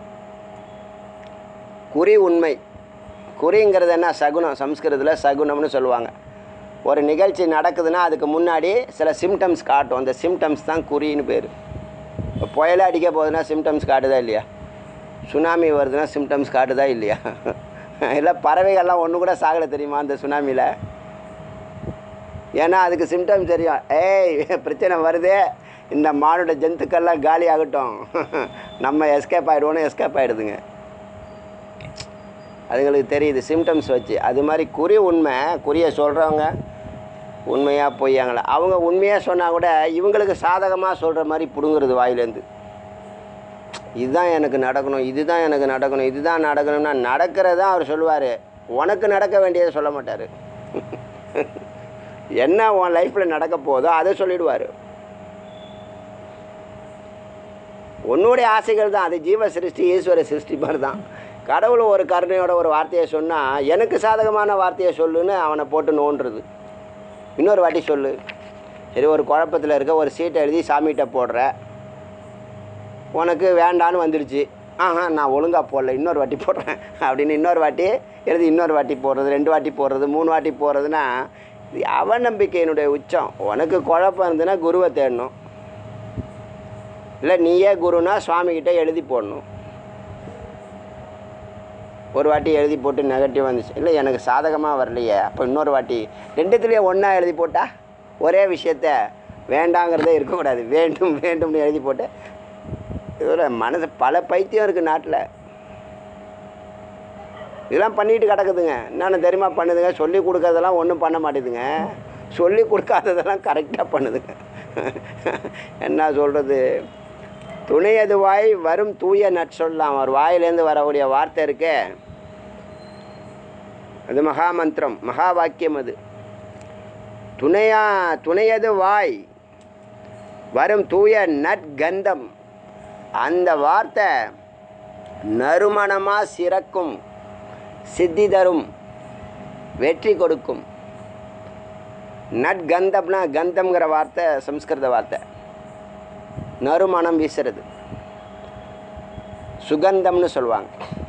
குறி உண்மை குறிங்கிறது என்ன சகுனம் சம்ஸ்கிருதத்தில் சகுனம்னு சொல்லுவாங்க ஒரு நிகழ்ச்சி நடக்குதுன்னா அதுக்கு முன்னாடி சில சிம்டம்ஸ் காட்டும் அந்த சிம்டம்ஸ் தான் குறின்னு பேர் இப்போ புயலே அடிக்க போகுதுன்னா சிம்டம்ஸ் காட்டுதா இல்லையா சுனாமி வருதுன்னா சிம்டம்ஸ் காட்டுதா இல்லையா இல்லை பறவைகள்லாம் ஒன்று கூட சாகலை தெரியுமா அந்த சுனாமியில் ஏன்னா அதுக்கு சிம்டம்ஸ் தெரியும் ஏய் பிரச்சனை வருதே இந்த மானோட ஜந்துக்கள்லாம் காலி ஆகட்டும் நம்ம எஸ்கேப் ஆகிடுவோன்னு எஸ்கேப் ஆகிடுதுங்க அதுங்களுக்கு தெரியுது சிம்டம்ஸ் வச்சு அது மாதிரி குறி உண்மை குறியை சொல்கிறவங்க உண்மையாக பொய்யாங்களா அவங்க உண்மையாக சொன்னால் கூட இவங்களுக்கு சாதகமாக சொல்கிற மாதிரி பிடுங்குறது வாயிலேருந்து இதுதான் எனக்கு நடக்கணும் இதுதான் எனக்கு நடக்கணும் இதுதான் நடக்கணும்னா நடக்கிறதா அவர் சொல்லுவார் உனக்கு நடக்க வேண்டியதை சொல்ல மாட்டார் என்ன உன் லைஃப்பில் நடக்க போதோ அதை சொல்லிடுவார் உன்னுடைய ஆசைகள் தான் அது ஜீவ சிருஷ்டி ஈஸ்வர சிருஷ்டி மாதிரி தான் கடவுள் ஒரு கருணையோட ஒரு வார்த்தையை சொன்னால் எனக்கு சாதகமான வார்த்தையை சொல்லுன்னு அவனை போட்டு நோண்டுறது இன்னொரு வாட்டி சொல்லு சரி ஒரு குழப்பத்தில் இருக்க ஒரு சீட்டை எழுதி சாமிகிட்ட போடுற உனக்கு வேண்டான்னு வந்துடுச்சு ஆஹா நான் ஒழுங்காக போடல இன்னொரு வாட்டி போடுறேன் அப்படின்னு இன்னொரு வாட்டி எழுதி இன்னொரு வாட்டி போடுறது ரெண்டு வாட்டி போடுறது மூணு வாட்டி போடுறதுன்னா இது அவநம்பிக்கையினுடைய உச்சம் உனக்கு குழப்பம் இருந்ததுன்னா குருவை தேடணும் இல்லை நீயே குருனா சுவாமிகிட்ட எழுதி போடணும் ஒரு வாட்டி எழுதி போட்டு நெகட்டிவ் வந்துச்சு இல்லை எனக்கு சாதகமாக வரலையே அப்போ இன்னொரு வாட்டி ரெண்டுத்துலேயே ஒன்றா எழுதி போட்டா ஒரே விஷயத்த வேண்டாங்கிறதே இருக்கக்கூடாது வேண்டும் வேண்டும்னு எழுதி போட்டு இதோட மனசு பல பைத்தியம் இருக்குது நாட்டில் இதெல்லாம் பண்ணிட்டு கிடக்குதுங்க என்னென்ன தெரியுமா பண்ணுதுங்க சொல்லி கொடுக்கறதெல்லாம் ஒன்றும் பண்ண மாட்டேதுங்க சொல்லி கொடுக்காததெல்லாம் கரெக்டாக பண்ணுதுங்க என்ன சொல்கிறது துணையதுவாய் வரும் தூய நற்சொல்லாம் அவர் வாயிலேருந்து வரக்கூடிய வார்த்தை இருக்கே அது மகா மந்திரம் மகா வாக்கியம் அது துணையா துணையது வாய் வரும் தூய நற்கந்தம் அந்த வார்த்தை நறுமணமாக சிறக்கும் சித்தி தரும் வெற்றி கொடுக்கும் நற்கந்தம்னா கந்தம்ங்கிற வார்த்தை சம்ஸ்கிருத வார்த்தை நறுமணம் வீசுறது சுகந்தம்னு சொல்லுவாங்க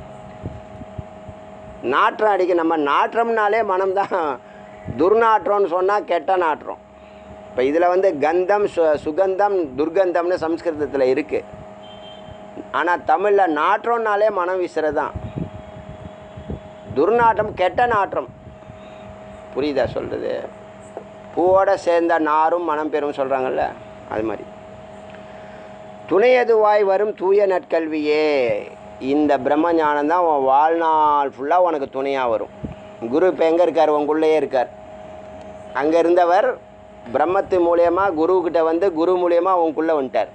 நாற்றம் அடிக்க நம்ம நாற்றம்னாலே மனம்தான் துர்நாற்றம்னு சொன்னால் கெட்ட நாற்றம் இப்போ இதில் வந்து கந்தம் சு சுகந்தம் துர்கந்தம்னு சம்ஸ்கிருதத்தில் இருக்குது ஆனால் தமிழில் நாற்றம்னாலே மனம் வீசுறது தான் துர்நாற்றம் கெட்ட நாற்றம் புரியுதா சொல்கிறது பூவோட சேர்ந்த நாரும் மனம் பெறும் சொல்கிறாங்கல்ல அது மாதிரி துணையதுவாய் வரும் தூய நற்கல்வியே இந்த பிரம்ம ஞானம் தான் உன் வாழ்நாள் ஃபுல்லாக உனக்கு துணையாக வரும் குரு இப்போ எங்கே இருக்கார் உங்களுள்ளேயே இருக்கார் அங்கே இருந்தவர் பிரம்மத்து மூலியமாக குருக்கிட்ட வந்து குரு மூலியமாக உனக்குள்ளே வந்துட்டார்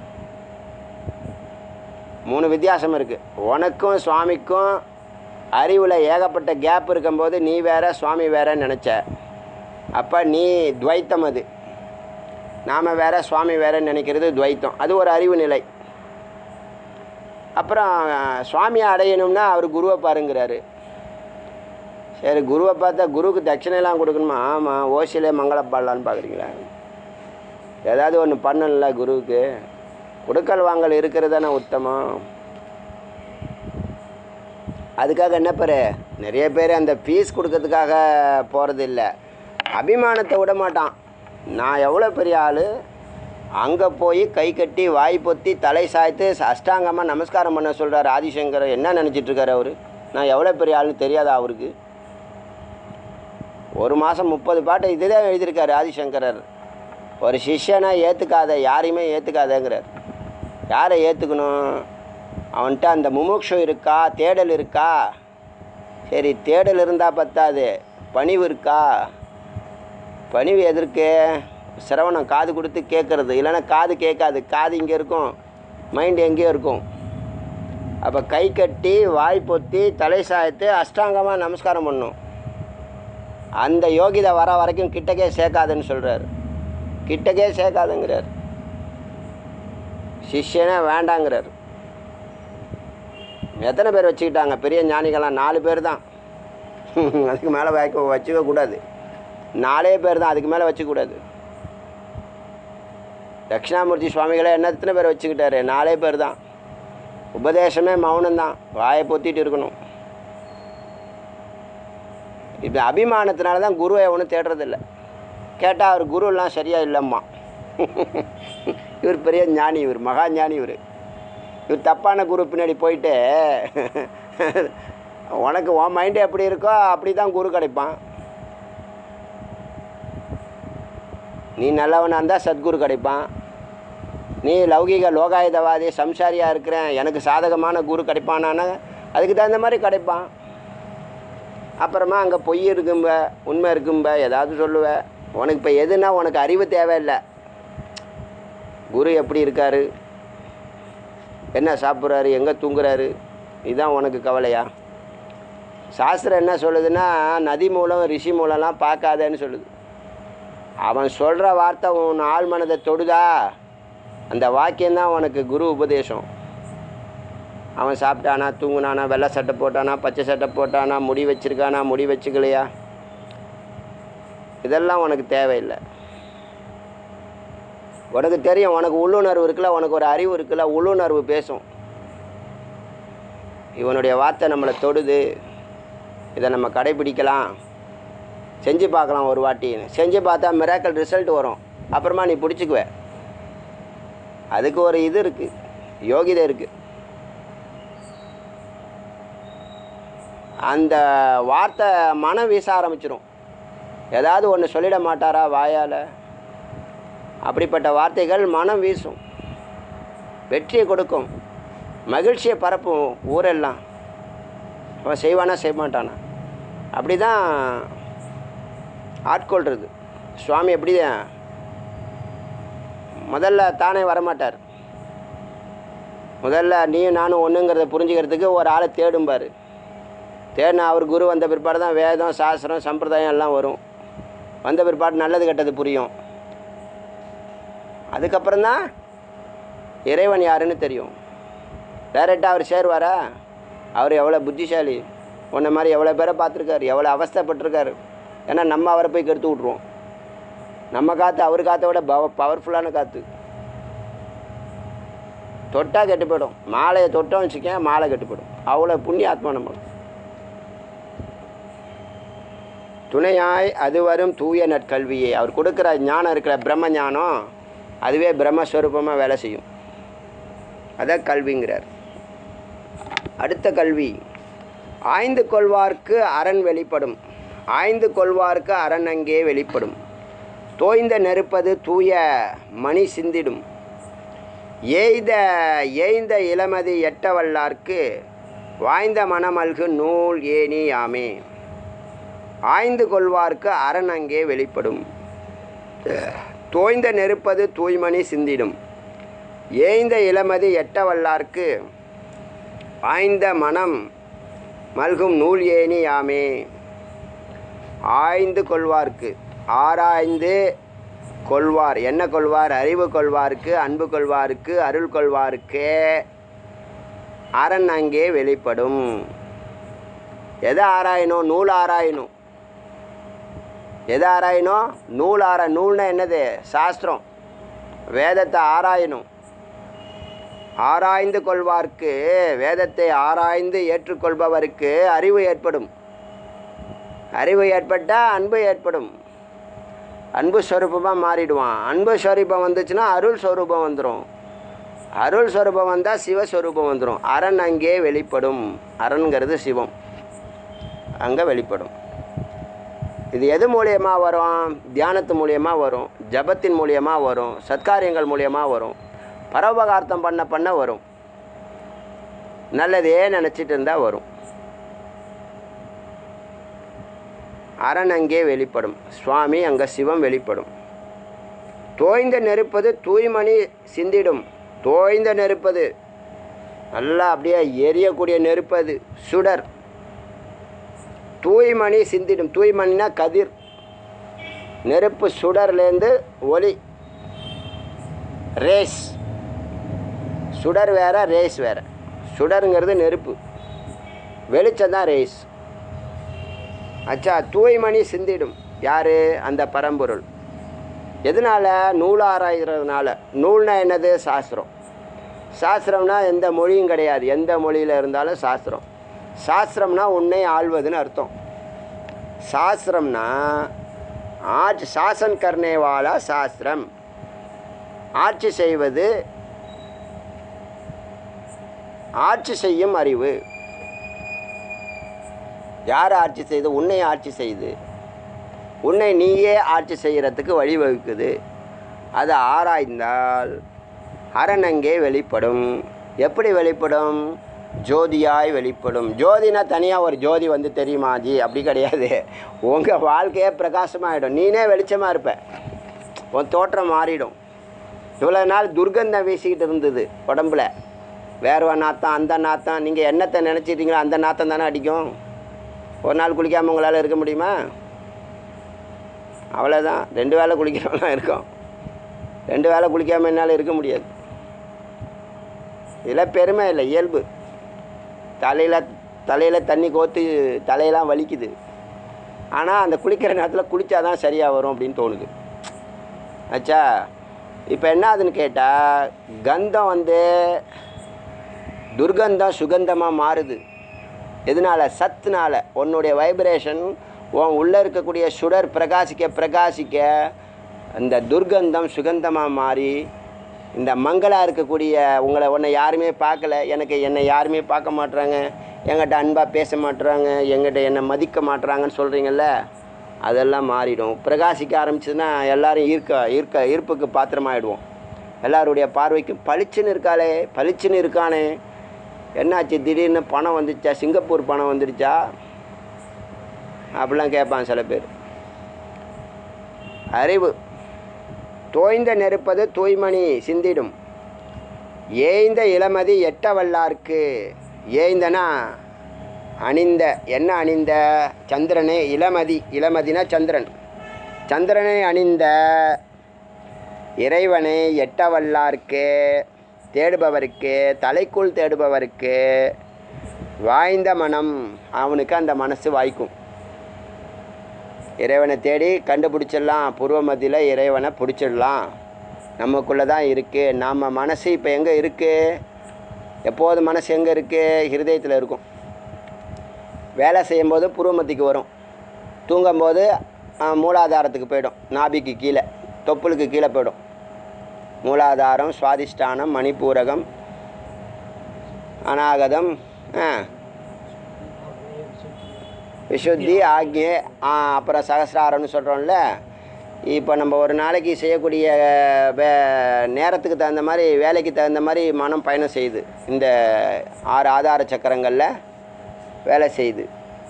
மூணு வித்தியாசம் இருக்குது உனக்கும் சுவாமிக்கும் அறிவில் ஏகப்பட்ட கேப் இருக்கும்போது நீ வேற சுவாமி வேறன்னு நினச்ச அப்போ நீ துவைத்தம் அது நாம் வேற சுவாமி வேறன்னு நினைக்கிறது துவைத்தம் அது ஒரு அறிவு நிலை அப்புறம் சுவாமியை அடையணும்னா அவர் குருவை பாருங்கிறாரு சரி குருவை பார்த்தா குருவுக்கு தட்சிணையெல்லாம் கொடுக்கணுமா ஆமாம் ஓசியிலே மங்களப்பாடலான்னு பார்க்குறீங்களா ஏதாவது ஒன்று பண்ணல குருவுக்கு கொடுக்கல் வாங்கல் இருக்கிறது தானே உத்தமம் அதுக்காக என்ன பேர் நிறைய பேர் அந்த ஃபீஸ் கொடுக்கறதுக்காக போகிறது இல்லை அபிமானத்தை விட மாட்டான் நான் எவ்வளோ பெரிய ஆள் அங்கே போய் கை கட்டி வாய் பொத்தி தலை சாய்த்து அஷ்டாங்கமாக நமஸ்காரம் பண்ண சொல்கிறார் ஆதிசங்கர் என்ன நினச்சிட்டு இருக்காரு அவர் நான் எவ்வளோ பெரிய ஆள்னு தெரியாதா அவருக்கு ஒரு மாதம் முப்பது பாட்டு இதுதான் எழுதியிருக்காரு ஆதிசங்கரர் ஒரு சிஷ்யனை ஏற்றுக்காத யாரையுமே ஏற்றுக்காதங்கிறார் யாரை ஏற்றுக்கணும் அவன்கிட்ட அந்த முமுட்சு இருக்கா தேடல் இருக்கா சரி தேடல் இருந்தால் பத்தாது பணிவு இருக்கா பணிவு எதற்கு சிரவணம் காது கொடுத்து கேட்குறது இல்லைன்னா காது கேட்காது காது இங்கே இருக்கும் மைண்டு எங்கேயோ இருக்கும் அப்போ கை கட்டி வாய் பொத்தி தலை சாய்த்து அஷ்டாங்கமாக நமஸ்காரம் பண்ணும் அந்த யோகிதை வர வரைக்கும் கிட்டக்கே சேர்க்காதுன்னு சொல்கிறார் கிட்டக்கே சேர்க்காதுங்கிறார் சிஷ்யனே வேண்டாங்கிறார் எத்தனை பேர் வச்சுக்கிட்டாங்க பெரிய ஞானிகள்லாம் நாலு பேர் தான் அதுக்கு மேலே வைக்க வச்சுக்க கூடாது நாலே பேர் தான் அதுக்கு மேலே வச்சுக்கூடாது தட்சிணாமூர்த்தி சுவாமிகளை என்ன எத்தனை பேர் வச்சுக்கிட்டாரு நாலே பேர் தான் உபதேசமே மௌனம்தான் வாயை பொத்திட்டு இருக்கணும் இப்போ அபிமானத்தினால தான் குருவை ஒன்றும் தேடுறதில்ல கேட்டால் அவர் குருலாம் சரியாக இல்லைம்மா இவர் பெரிய ஞானி இவர் மகா ஞானி இவர் இவர் தப்பான குரு பின்னாடி போயிட்டு உனக்கு உன் மைண்டு எப்படி இருக்கோ அப்படி தான் குரு கிடைப்பான் நீ நல்லவனாக இருந்தால் சத்குரு கிடைப்பான் நீ லௌகிக லோகாயுதவாதி சம்சாரியாக இருக்கிறேன் எனக்கு சாதகமான குரு கிடைப்பானான்னா அதுக்கு தகுந்த மாதிரி கிடைப்பான் அப்புறமா அங்கே பொய் இருக்கும்ப உண்மை இருக்கும்ப ஏதாவது சொல்லுவ உனக்கு இப்போ எதுனா உனக்கு அறிவு தேவையில்லை குரு எப்படி இருக்காரு என்ன சாப்பிட்றாரு எங்கே தூங்குறாரு இதுதான் உனக்கு கவலையா சாஸ்திரம் என்ன சொல்லுதுன்னா நதி மூலம் ரிஷி மூலம்லாம் பார்க்காதேன்னு சொல்லுது அவன் சொல்கிற வார்த்தை உன் ஆள் மனதை தொடுதா அந்த வாக்கியம்தான் உனக்கு குரு உபதேசம் அவன் சாப்பிட்டானா தூங்குனானா வெள்ளை சட்டை போட்டானா பச்சை சட்டை போட்டானா முடி வச்சிருக்கானா முடி வச்சுக்கலையா இதெல்லாம் உனக்கு தேவையில்லை உனக்கு தெரியும் உனக்கு உள்ளுணர்வு இருக்குல்ல உனக்கு ஒரு அறிவு இருக்குல்ல உள்ளுணர்வு பேசும் இவனுடைய வார்த்தை நம்மளை தொடுது இதை நம்ம கடைபிடிக்கலாம் செஞ்சு பார்க்கலாம் ஒரு வாட்டின்னு செஞ்சு பார்த்தா மிராக்கல் ரிசல்ட் வரும் அப்புறமா நீ பிடிச்சிக்குவ அதுக்கு ஒரு இது இருக்குது யோகிதை இருக்குது அந்த வார்த்தை மனம் வீச ஆரம்பிச்சிடும் ஏதாவது ஒன்று சொல்லிட மாட்டாரா வாயால் அப்படிப்பட்ட வார்த்தைகள் மனம் வீசும் வெற்றியை கொடுக்கும் மகிழ்ச்சியை பரப்பும் ஊரெல்லாம் அவன் செய்வானா செய்ய மாட்டானா அப்படி தான் ஆட்கொள்கிறது சுவாமி எப்படி முதல்ல தானே வரமாட்டார் முதல்ல நீயும் நானும் ஒன்றுங்கிறத புரிஞ்சுக்கிறதுக்கு ஒரு ஆளை தேடும்பார் தேடினா அவர் குரு வந்த பிற்பாடு தான் வேதம் சாஸ்திரம் சம்பிரதாயம் எல்லாம் வரும் வந்த பிற்பாடு நல்லது கெட்டது புரியும் அதுக்கப்புறம் தான் இறைவன் யாருன்னு தெரியும் டைரெக்டாக அவர் சேருவாரா அவர் எவ்வளோ புத்திசாலி உன்ன மாதிரி எவ்வளோ பேரை பார்த்துருக்காரு எவ்வளோ அவஸ்தைப்பட்டிருக்காரு ஏன்னா நம்ம அவரை போய் கெடுத்து விட்ருவோம் நம்ம காற்று அவர் காற்றை விட பவ பவர்ஃபுல்லான காற்று தொட்டால் கெட்டு போயிடும் மாலையை தொட்டோம் வச்சுக்கேன் மாலை கெட்டு போயிடும் அவ்வளோ புண்ணிய ஆத்மா நம்ம துணையாய் அது வரும் தூய நற்கல்வியை அவர் கொடுக்குற ஞானம் இருக்கிற பிரம்ம ஞானம் அதுவே பிரம்மஸ்வரூபமாக வேலை செய்யும் அதான் கல்விங்கிறார் அடுத்த கல்வி ஆய்ந்து கொள்வார்க்கு அரண் வெளிப்படும் ஆய்ந்து கொள்வார்க்கு அரண் அங்கே வெளிப்படும் தோய்ந்த நெருப்பது தூய மணி சிந்திடும் ஏய்த ஏய்ந்த இளமதி எட்டவல்லார்க்கு வாய்ந்த மணமல்கு நூல் ஏனி யாமே ஆய்ந்து கொள்வார்க்கு அரண் அங்கே வெளிப்படும் தோய்ந்த நெருப்பது தூய்மணி சிந்திடும் ஏய்ந்த இளமதி எட்டவல்லார்க்கு ஆய்ந்த மனம் மல்கும் நூல் ஏனி யாமே ஆய்ந்து கொள்வார்க்கு ஆராய்ந்து கொள்வார் என்ன கொள்வார் அறிவு கொள்வார்க்கு அன்பு கொள்வார்க்கு அருள் கொள்வார்க்கு அரண் அங்கே வெளிப்படும் எதை ஆராயணும் நூல் ஆராயணும் எதை ஆராயணும் நூல் ஆரா நூல்னா என்னது சாஸ்திரம் வேதத்தை ஆராயணும் ஆராய்ந்து கொள்வார்க்கு வேதத்தை ஆராய்ந்து ஏற்றுக்கொள்பவருக்கு அறிவு ஏற்படும் அறிவு ஏற்பட்டால் அன்பு ஏற்படும் அன்பு ஸ்வரூபமாக மாறிடுவான் அன்பு ஸ்வரூபம் வந்துச்சுன்னா அருள் ஸ்வரூபம் வந்துடும் அருள் ஸ்வரூபம் வந்தால் சிவஸ்வரூபம் வந்துடும் அரண் அங்கே வெளிப்படும் அரண்கிறது சிவம் அங்கே வெளிப்படும் இது எது மூலியமாக வரும் தியானத்து மூலியமாக வரும் ஜபத்தின் மூலியமாக வரும் சத்காரியங்கள் மூலியமாக வரும் பரோபகார்த்தம் பண்ண பண்ண வரும் நல்லதே நினச்சிட்டு இருந்தால் வரும் அரண் அங்கே வெளிப்படும் சுவாமி அங்கே சிவம் வெளிப்படும் தோய்ந்த நெருப்பது தூய்மணி சிந்திடும் தோய்ந்த நெருப்பது நல்லா அப்படியே எரியக்கூடிய நெருப்பது சுடர் தூய்மணி சிந்திடும் தூய்மணினா கதிர் நெருப்பு சுடர்லேருந்து ஒளி ரேஸ் சுடர் வேற ரேஸ் வேற சுடருங்கிறது நெருப்பு வெளிச்சம் தான் ரேஸ் அச்சா தூய்மணி சிந்திடும் யார் அந்த பரம்பொருள் எதனால் நூல் ஆராய்கிறதுனால நூல்னா என்னது சாஸ்திரம் சாஸ்திரம்னா எந்த மொழியும் கிடையாது எந்த மொழியில் இருந்தாலும் சாஸ்திரம் சாஸ்திரம்னா உன்னை ஆள்வதுன்னு அர்த்தம் சாஸ்திரம்னா ஆட்சி சாசன் கர்ணேவாலா சாஸ்திரம் ஆட்சி செய்வது ஆட்சி செய்யும் அறிவு யார் ஆட்சி செய்து உன்னை ஆட்சி செய்து உன்னை நீயே ஆட்சி செய்கிறதுக்கு வழிவகுக்குது அதை ஆராய்ந்தால் அரணங்கே வெளிப்படும் எப்படி வெளிப்படும் ஜோதியாய் வெளிப்படும் ஜோதினா தனியாக ஒரு ஜோதி வந்து தெரியுமா ஜி அப்படி கிடையாது உங்கள் வாழ்க்கையே பிரகாசமாகிடும் நீனே வெளிச்சமாக இருப்ப உன் தோற்றம் மாறிடும் இவ்வளோ நாள் துர்கந்தம் வீசிக்கிட்டு இருந்தது உடம்புல வேர்வை நாத்தம் அந்த நாத்தம் நீங்கள் என்னத்தை நினச்சிட்டீங்களோ அந்த நாத்தம் தானே அடிக்கும் ஒரு நாள் குளிக்காமல் உங்களால் இருக்க முடியுமா அவ்வளோதான் ரெண்டு வேளை குளிக்கிறவங்களாம் இருக்கும் ரெண்டு வேளை குளிக்காமல் என்னால் இருக்க முடியாது இதெல்லாம் பெருமை இல்லை இயல்பு தலையில் தலையில் தண்ணி கோத்து தலையெல்லாம் வலிக்குது ஆனால் அந்த குளிக்கிற நேரத்தில் குளித்தா தான் சரியாக வரும் அப்படின்னு தோணுது ஆச்சா இப்போ என்ன ஆகுதுன்னு கேட்டால் கந்தம் வந்து துர்கந்தம் சுகந்தமாக மாறுது எதனால சத்துனால உன்னுடைய வைப்ரேஷன் உன் உள்ளே இருக்கக்கூடிய சுடர் பிரகாசிக்க பிரகாசிக்க அந்த துர்கந்தம் சுகந்தமாக மாறி இந்த மங்களாக இருக்கக்கூடிய உங்களை உன்னை யாருமே பார்க்கல எனக்கு என்னை யாருமே பார்க்க மாட்றாங்க என்கிட்ட அன்பாக பேச மாட்றாங்க எங்கிட்ட என்னை மதிக்க மாட்றாங்கன்னு சொல்கிறீங்கல்ல அதெல்லாம் மாறிடும் பிரகாசிக்க ஆரம்பிச்சதுன்னா எல்லாரும் ஈர்க்க ஈர்க்க ஈர்ப்புக்கு பாத்திரமாயிடுவோம் எல்லாருடைய பார்வைக்கும் பளிச்சுன்னு இருக்காளே பளிச்சுன்னு இருக்கானே என்னாச்சு திடீர்னு பணம் வந்துச்சா சிங்கப்பூர் பணம் வந்துடுச்சா அப்படிலாம் கேட்பான் சில பேர் அறிவு தோய்ந்த நெருப்பது தூய்மணி சிந்திடும் ஏய்ந்த இளமதி எட்ட வல்லார்க்கு ஏய்ந்தனா அணிந்த என்ன அணிந்த சந்திரனே இளமதி இளமதினா சந்திரன் சந்திரனை அணிந்த இறைவனை எட்ட வல்லார்க்கு தேடுபவருக்கு தலைக்குள் தேடுபவருக்கு வாய்ந்த மனம் அவனுக்கு அந்த மனசு வாய்க்கும் இறைவனை தேடி கண்டுபிடிச்சிடலாம் பூர்வ மத்தியில் இறைவனை பிடிச்சிடலாம் நமக்குள்ளே தான் இருக்குது நம்ம மனசு இப்போ எங்கே இருக்குது எப்போது மனசு எங்கே இருக்குது ஹிருதயத்தில் இருக்கும் வேலை செய்யும்போது பூர்வமத்திக்கு வரும் தூங்கும்போது ஆ, மூலாதாரத்துக்கு போயிடும் நாபிக்கு கீழே தொப்புளுக்கு கீழே போயிடும் மூலாதாரம் சுவாதிஷ்டானம் மணிப்பூரகம் அநாகதம் ஆ விசுத்தி ஆக்ஞே ஆ, அப்புறம் சகசிராரம்னு சொல்கிறோம்ல இப்போ நம்ம ஒரு நாளைக்கு செய்யக்கூடிய வே நேரத்துக்கு தகுந்த மாதிரி வேலைக்கு தகுந்த மாதிரி மனம் பயணம் செய்யுது இந்த ஆறு ஆதார சக்கரங்களில் வேலை செய்யுது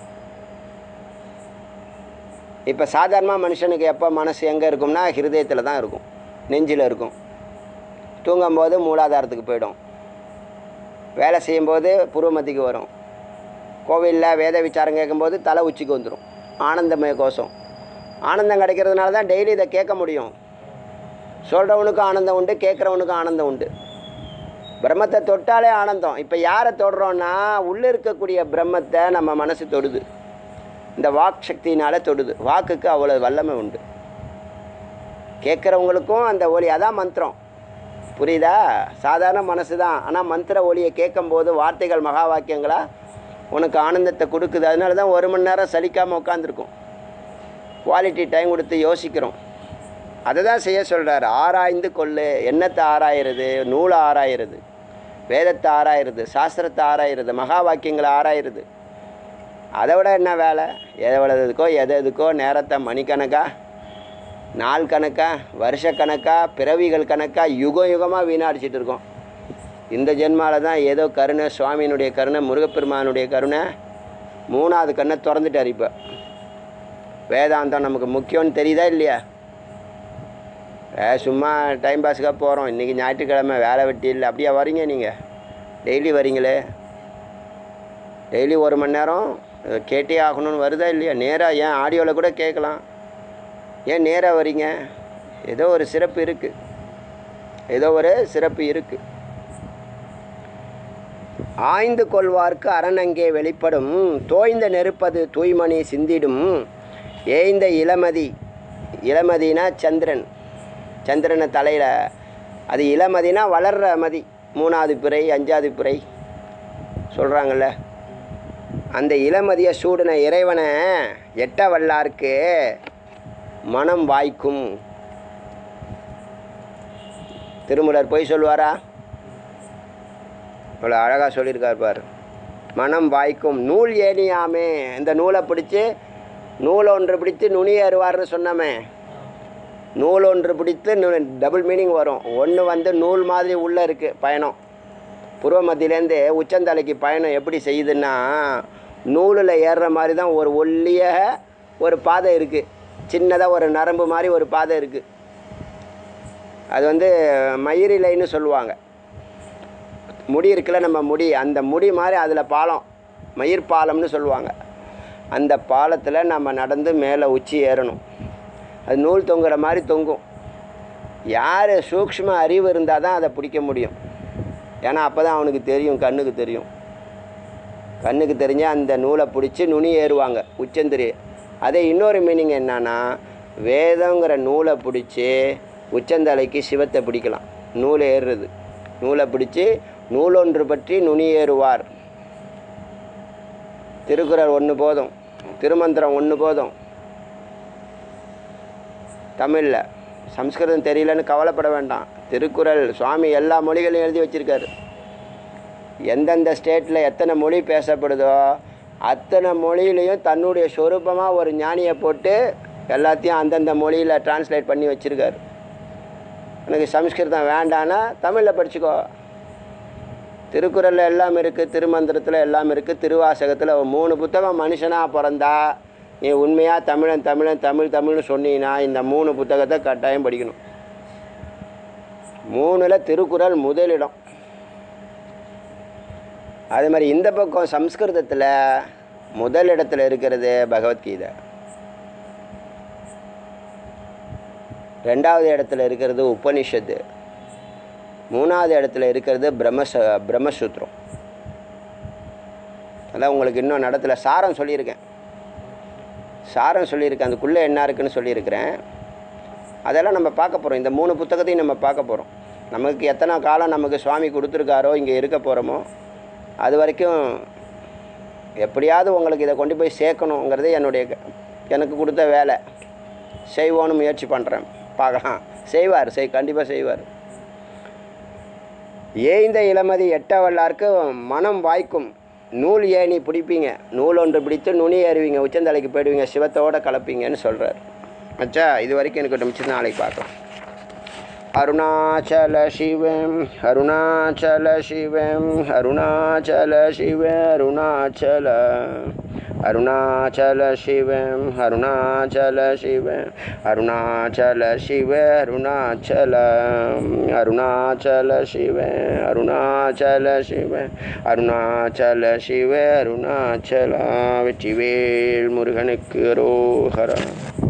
இப்போ சாதாரணமாக மனுஷனுக்கு எப்போ மனசு எங்கே இருக்கும்னா ஹிருதயத்தில் தான் இருக்கும் நெஞ்சில் இருக்கும் தூங்கும்போது மூலாதாரத்துக்கு போயிடும் வேலை செய்யும்போது புருவமத்திக்கு வரும் கோவிலில் வேத விசாரம் கேட்கும்போது தலை உச்சிக்கு வந்துடும் ஆனந்தமய கோஷம் ஆனந்தம் கிடைக்கிறதுனால தான் டெய்லி இதை கேட்க முடியும் சொல்கிறவனுக்கும் ஆனந்தம் உண்டு கேட்குறவனுக்கும் ஆனந்தம் உண்டு பிரம்மத்தை தொட்டாலே ஆனந்தம் இப்போ யாரை தொடுறோன்னா உள்ளே இருக்கக்கூடிய பிரம்மத்தை நம்ம மனசு தொடுது இந்த வாக் சக்தியினால் தொடுது வாக்குக்கு அவ்வளோ வல்லமை உண்டு கேட்குறவங்களுக்கும் அந்த ஒலி அதான் மந்திரம் புரியுதா சாதாரண மனசு தான் ஆனால் மந்திர ஒலியை கேட்கும்போது வார்த்தைகள் மகா வாக்கியங்களா உனக்கு ஆனந்தத்தை கொடுக்குது அதனால தான் ஒரு மணி நேரம் சலிக்காமல் உட்காந்துருக்கும் குவாலிட்டி டைம் கொடுத்து யோசிக்கிறோம் அதை தான் செய்ய சொல்கிறார் ஆராய்ந்து கொள்ளு எண்ணத்தை ஆராயிறது நூலை ஆராயிறது வேதத்தை ஆராயிறது சாஸ்திரத்தை ஆராயிறது மகா வாக்கியங்களை ஆராயிறது அதை விட என்ன வேலை எவ்வளவுக்கோ எது எதுக்கோ நேரத்தை மணிக்கணக்கா நாள் கணக்கா வருஷக்கணக்கா பிறவிகள் கணக்கா யுகம் யுகமாக வீணடிச்சிட்டு இருக்கோம் இந்த ஜென்மாவில் தான் ஏதோ கருணை சுவாமியினுடைய கருணை முருகப்பெருமானுடைய கருணை மூணாவது கண்ணை திறந்துட்டார் இப்போ வேதாந்தம் நமக்கு முக்கியம்னு தெரியுதா இல்லையா ஏ சும்மா டைம் பாஸுக்காக போகிறோம் இன்றைக்கி ஞாயிற்றுக்கிழமை வேலை வெட்டி இல்லை அப்படியா வரீங்க நீங்கள் டெய்லி வரீங்களே டெய்லி ஒரு மணி நேரம் அஹ், கேட்டே ஆகணும்னு வருதா இல்லையா நேராக ஏன் ஆடியோவில் கூட கேட்கலாம் ஏன் நேராக வரீங்க ஏதோ ஒரு சிறப்பு இருக்குது ஏதோ ஒரு சிறப்பு இருக்குது ஆய்ந்து கொள்வார்க்கு அரணங்கே வெளிப்படும் தோய்ந்த நெருப்பது தூய்மணி சிந்திடும் ஏய்ந்த இளமதி இளமதினா சந்திரன் சந்திரனை தலையில் அது இளமதினா வளர்ற மதி மூணாவது பிறை அஞ்சாவது பிறை சொல்கிறாங்கல்ல அந்த இளமதிய சூடின இறைவனை எட்ட வல்லார்க்கு மனம் வாய்க்கும் திருமுலர் பொய் சொல்லுவாரா இவ்வளோ அழகாக சொல்லியிருக்கார் பாரு மனம் வாய்க்கும் நூல் ஏனியாமே இந்த நூலை பிடிச்சி நூல் ஒன்று பிடித்து நுனி ஏறுவார்னு சொன்னோமே நூல் ஒன்று பிடித்து டபுள் மீனிங் வரும் ஒன்று வந்து நூல் மாதிரி உள்ளே இருக்குது பயணம் பூர்வ மத்தியிலேருந்து உச்சந்தலைக்கு பயணம் எப்படி செய்யுதுன்னா நூலில் ஏறுற மாதிரி தான் ஒரு ஒல்லிய ஒரு பாதை இருக்குது சின்னதாக ஒரு நரம்பு மாதிரி ஒரு பாதை இருக்குது அது வந்து மயிரிலைன்னு சொல்லுவாங்க முடி இருக்குல்ல நம்ம முடி அந்த முடி மாதிரி அதில் பாலம் மயிர் பாலம்னு சொல்லுவாங்க அந்த பாலத்தில் நம்ம நடந்து மேலே உச்சி ஏறணும் அது நூல் தொங்குற மாதிரி தொங்கும் யார் சூக்ஷ்ம அறிவு இருந்தால் தான் அதை பிடிக்க முடியும் ஏன்னா அப்போ தான் அவனுக்கு தெரியும் கண்ணுக்கு தெரியும் கண்ணுக்கு தெரிஞ்சால் அந்த நூலை பிடிச்சி நுனி ஏறுவாங்க உச்சந்திரி அதே இன்னொரு மீனிங் என்னன்னா வேதங்கிற நூலை பிடிச்சி உச்சந்தலைக்கு சிவத்தை பிடிக்கலாம் நூல் ஏறுறது நூலை பிடிச்சி நூலொன்று பற்றி நுனி ஏறுவார் திருக்குறள் ஒன்று போதும் திருமந்திரம் ஒன்று போதும் தமிழில் சம்ஸ்கிருதம் தெரியலன்னு கவலைப்பட வேண்டாம் திருக்குறள் சுவாமி எல்லா மொழிகளையும் எழுதி வச்சிருக்காரு எந்தெந்த ஸ்டேட்டில் எத்தனை மொழி பேசப்படுதோ அத்தனை மொழியிலையும் தன்னுடைய சொரூபமாக ஒரு ஞானியை போட்டு எல்லாத்தையும் அந்தந்த மொழியில் டிரான்ஸ்லேட் பண்ணி வச்சுருக்காரு எனக்கு சம்ஸ்கிருதம் வேண்டான்னா தமிழில் படிச்சுக்கோ திருக்குறளில் எல்லாம் இருக்குது திருமந்திரத்தில் எல்லாம் இருக்குது திருவாசகத்தில் மூணு புத்தகம் மனுஷனாக பிறந்தா நீ உண்மையாக தமிழன் தமிழன் தமிழ் தமிழ்னு சொன்னீங்கன்னா இந்த மூணு புத்தகத்தை கட்டாயம் படிக்கணும் மூணில் திருக்குறள் முதலிடம் அதே மாதிரி இந்த பக்கம் சம்ஸ்கிருதத்தில் முதல் இடத்துல இருக்கிறது பகவத்கீதை ரெண்டாவது இடத்துல இருக்கிறது உபனிஷத்து மூணாவது இடத்துல இருக்கிறது பிரம்மச பிரம்மசூத்திரம் அதான் உங்களுக்கு இன்னும் நடத்துல சாரம் சொல்லியிருக்கேன் சாரம் சொல்லியிருக்கேன் அதுக்குள்ளே என்ன இருக்குன்னு சொல்லியிருக்கிறேன் அதெல்லாம் நம்ம பார்க்க போகிறோம் இந்த மூணு புத்தகத்தையும் நம்ம பார்க்க போகிறோம் நமக்கு எத்தனை காலம் நமக்கு சுவாமி கொடுத்துருக்காரோ இங்கே இருக்க போகிறோமோ அது வரைக்கும் எப்படியாவது உங்களுக்கு இதை கொண்டு போய் சேர்க்கணுங்கிறது என்னுடைய க- எனக்கு கொடுத்த வேலை செய்வோன்னு முயற்சி பண்ணுறேன் பார்க்கலாம் செய்வார் செய் கண்டிப்பாக செய்வார் ஏய்ந்த இளமதி எட்ட வல்லார்க்கு மனம் வாய்க்கும் நூல் ஏணி பிடிப்பீங்க நூல் ஒன்று பிடித்து நுனி ஏறுவீங்க உச்சந்தலைக்கு போயிடுவீங்க சிவத்தோட கலப்பீங்கன்னு சொல்கிறார் அச்சா இது வரைக்கும் எனக்கு மிச்சம் நாளைக்கு பார்க்கலாம் அருணாச்சல சிவம் அருணாச்சல சிவம் அருணாச்சல சிவ அருணாச்சல அருணாச்சல சிவம் அருணாச்சல சிவ அருணாச்சல சிவ அருணாச்சல அருணாச்சல சிவ அருணாச்சல சிவ அருணாச்சல சிவ அருணாச்சல வெற்றிவேல் முருகனுக்கு ரோஹரா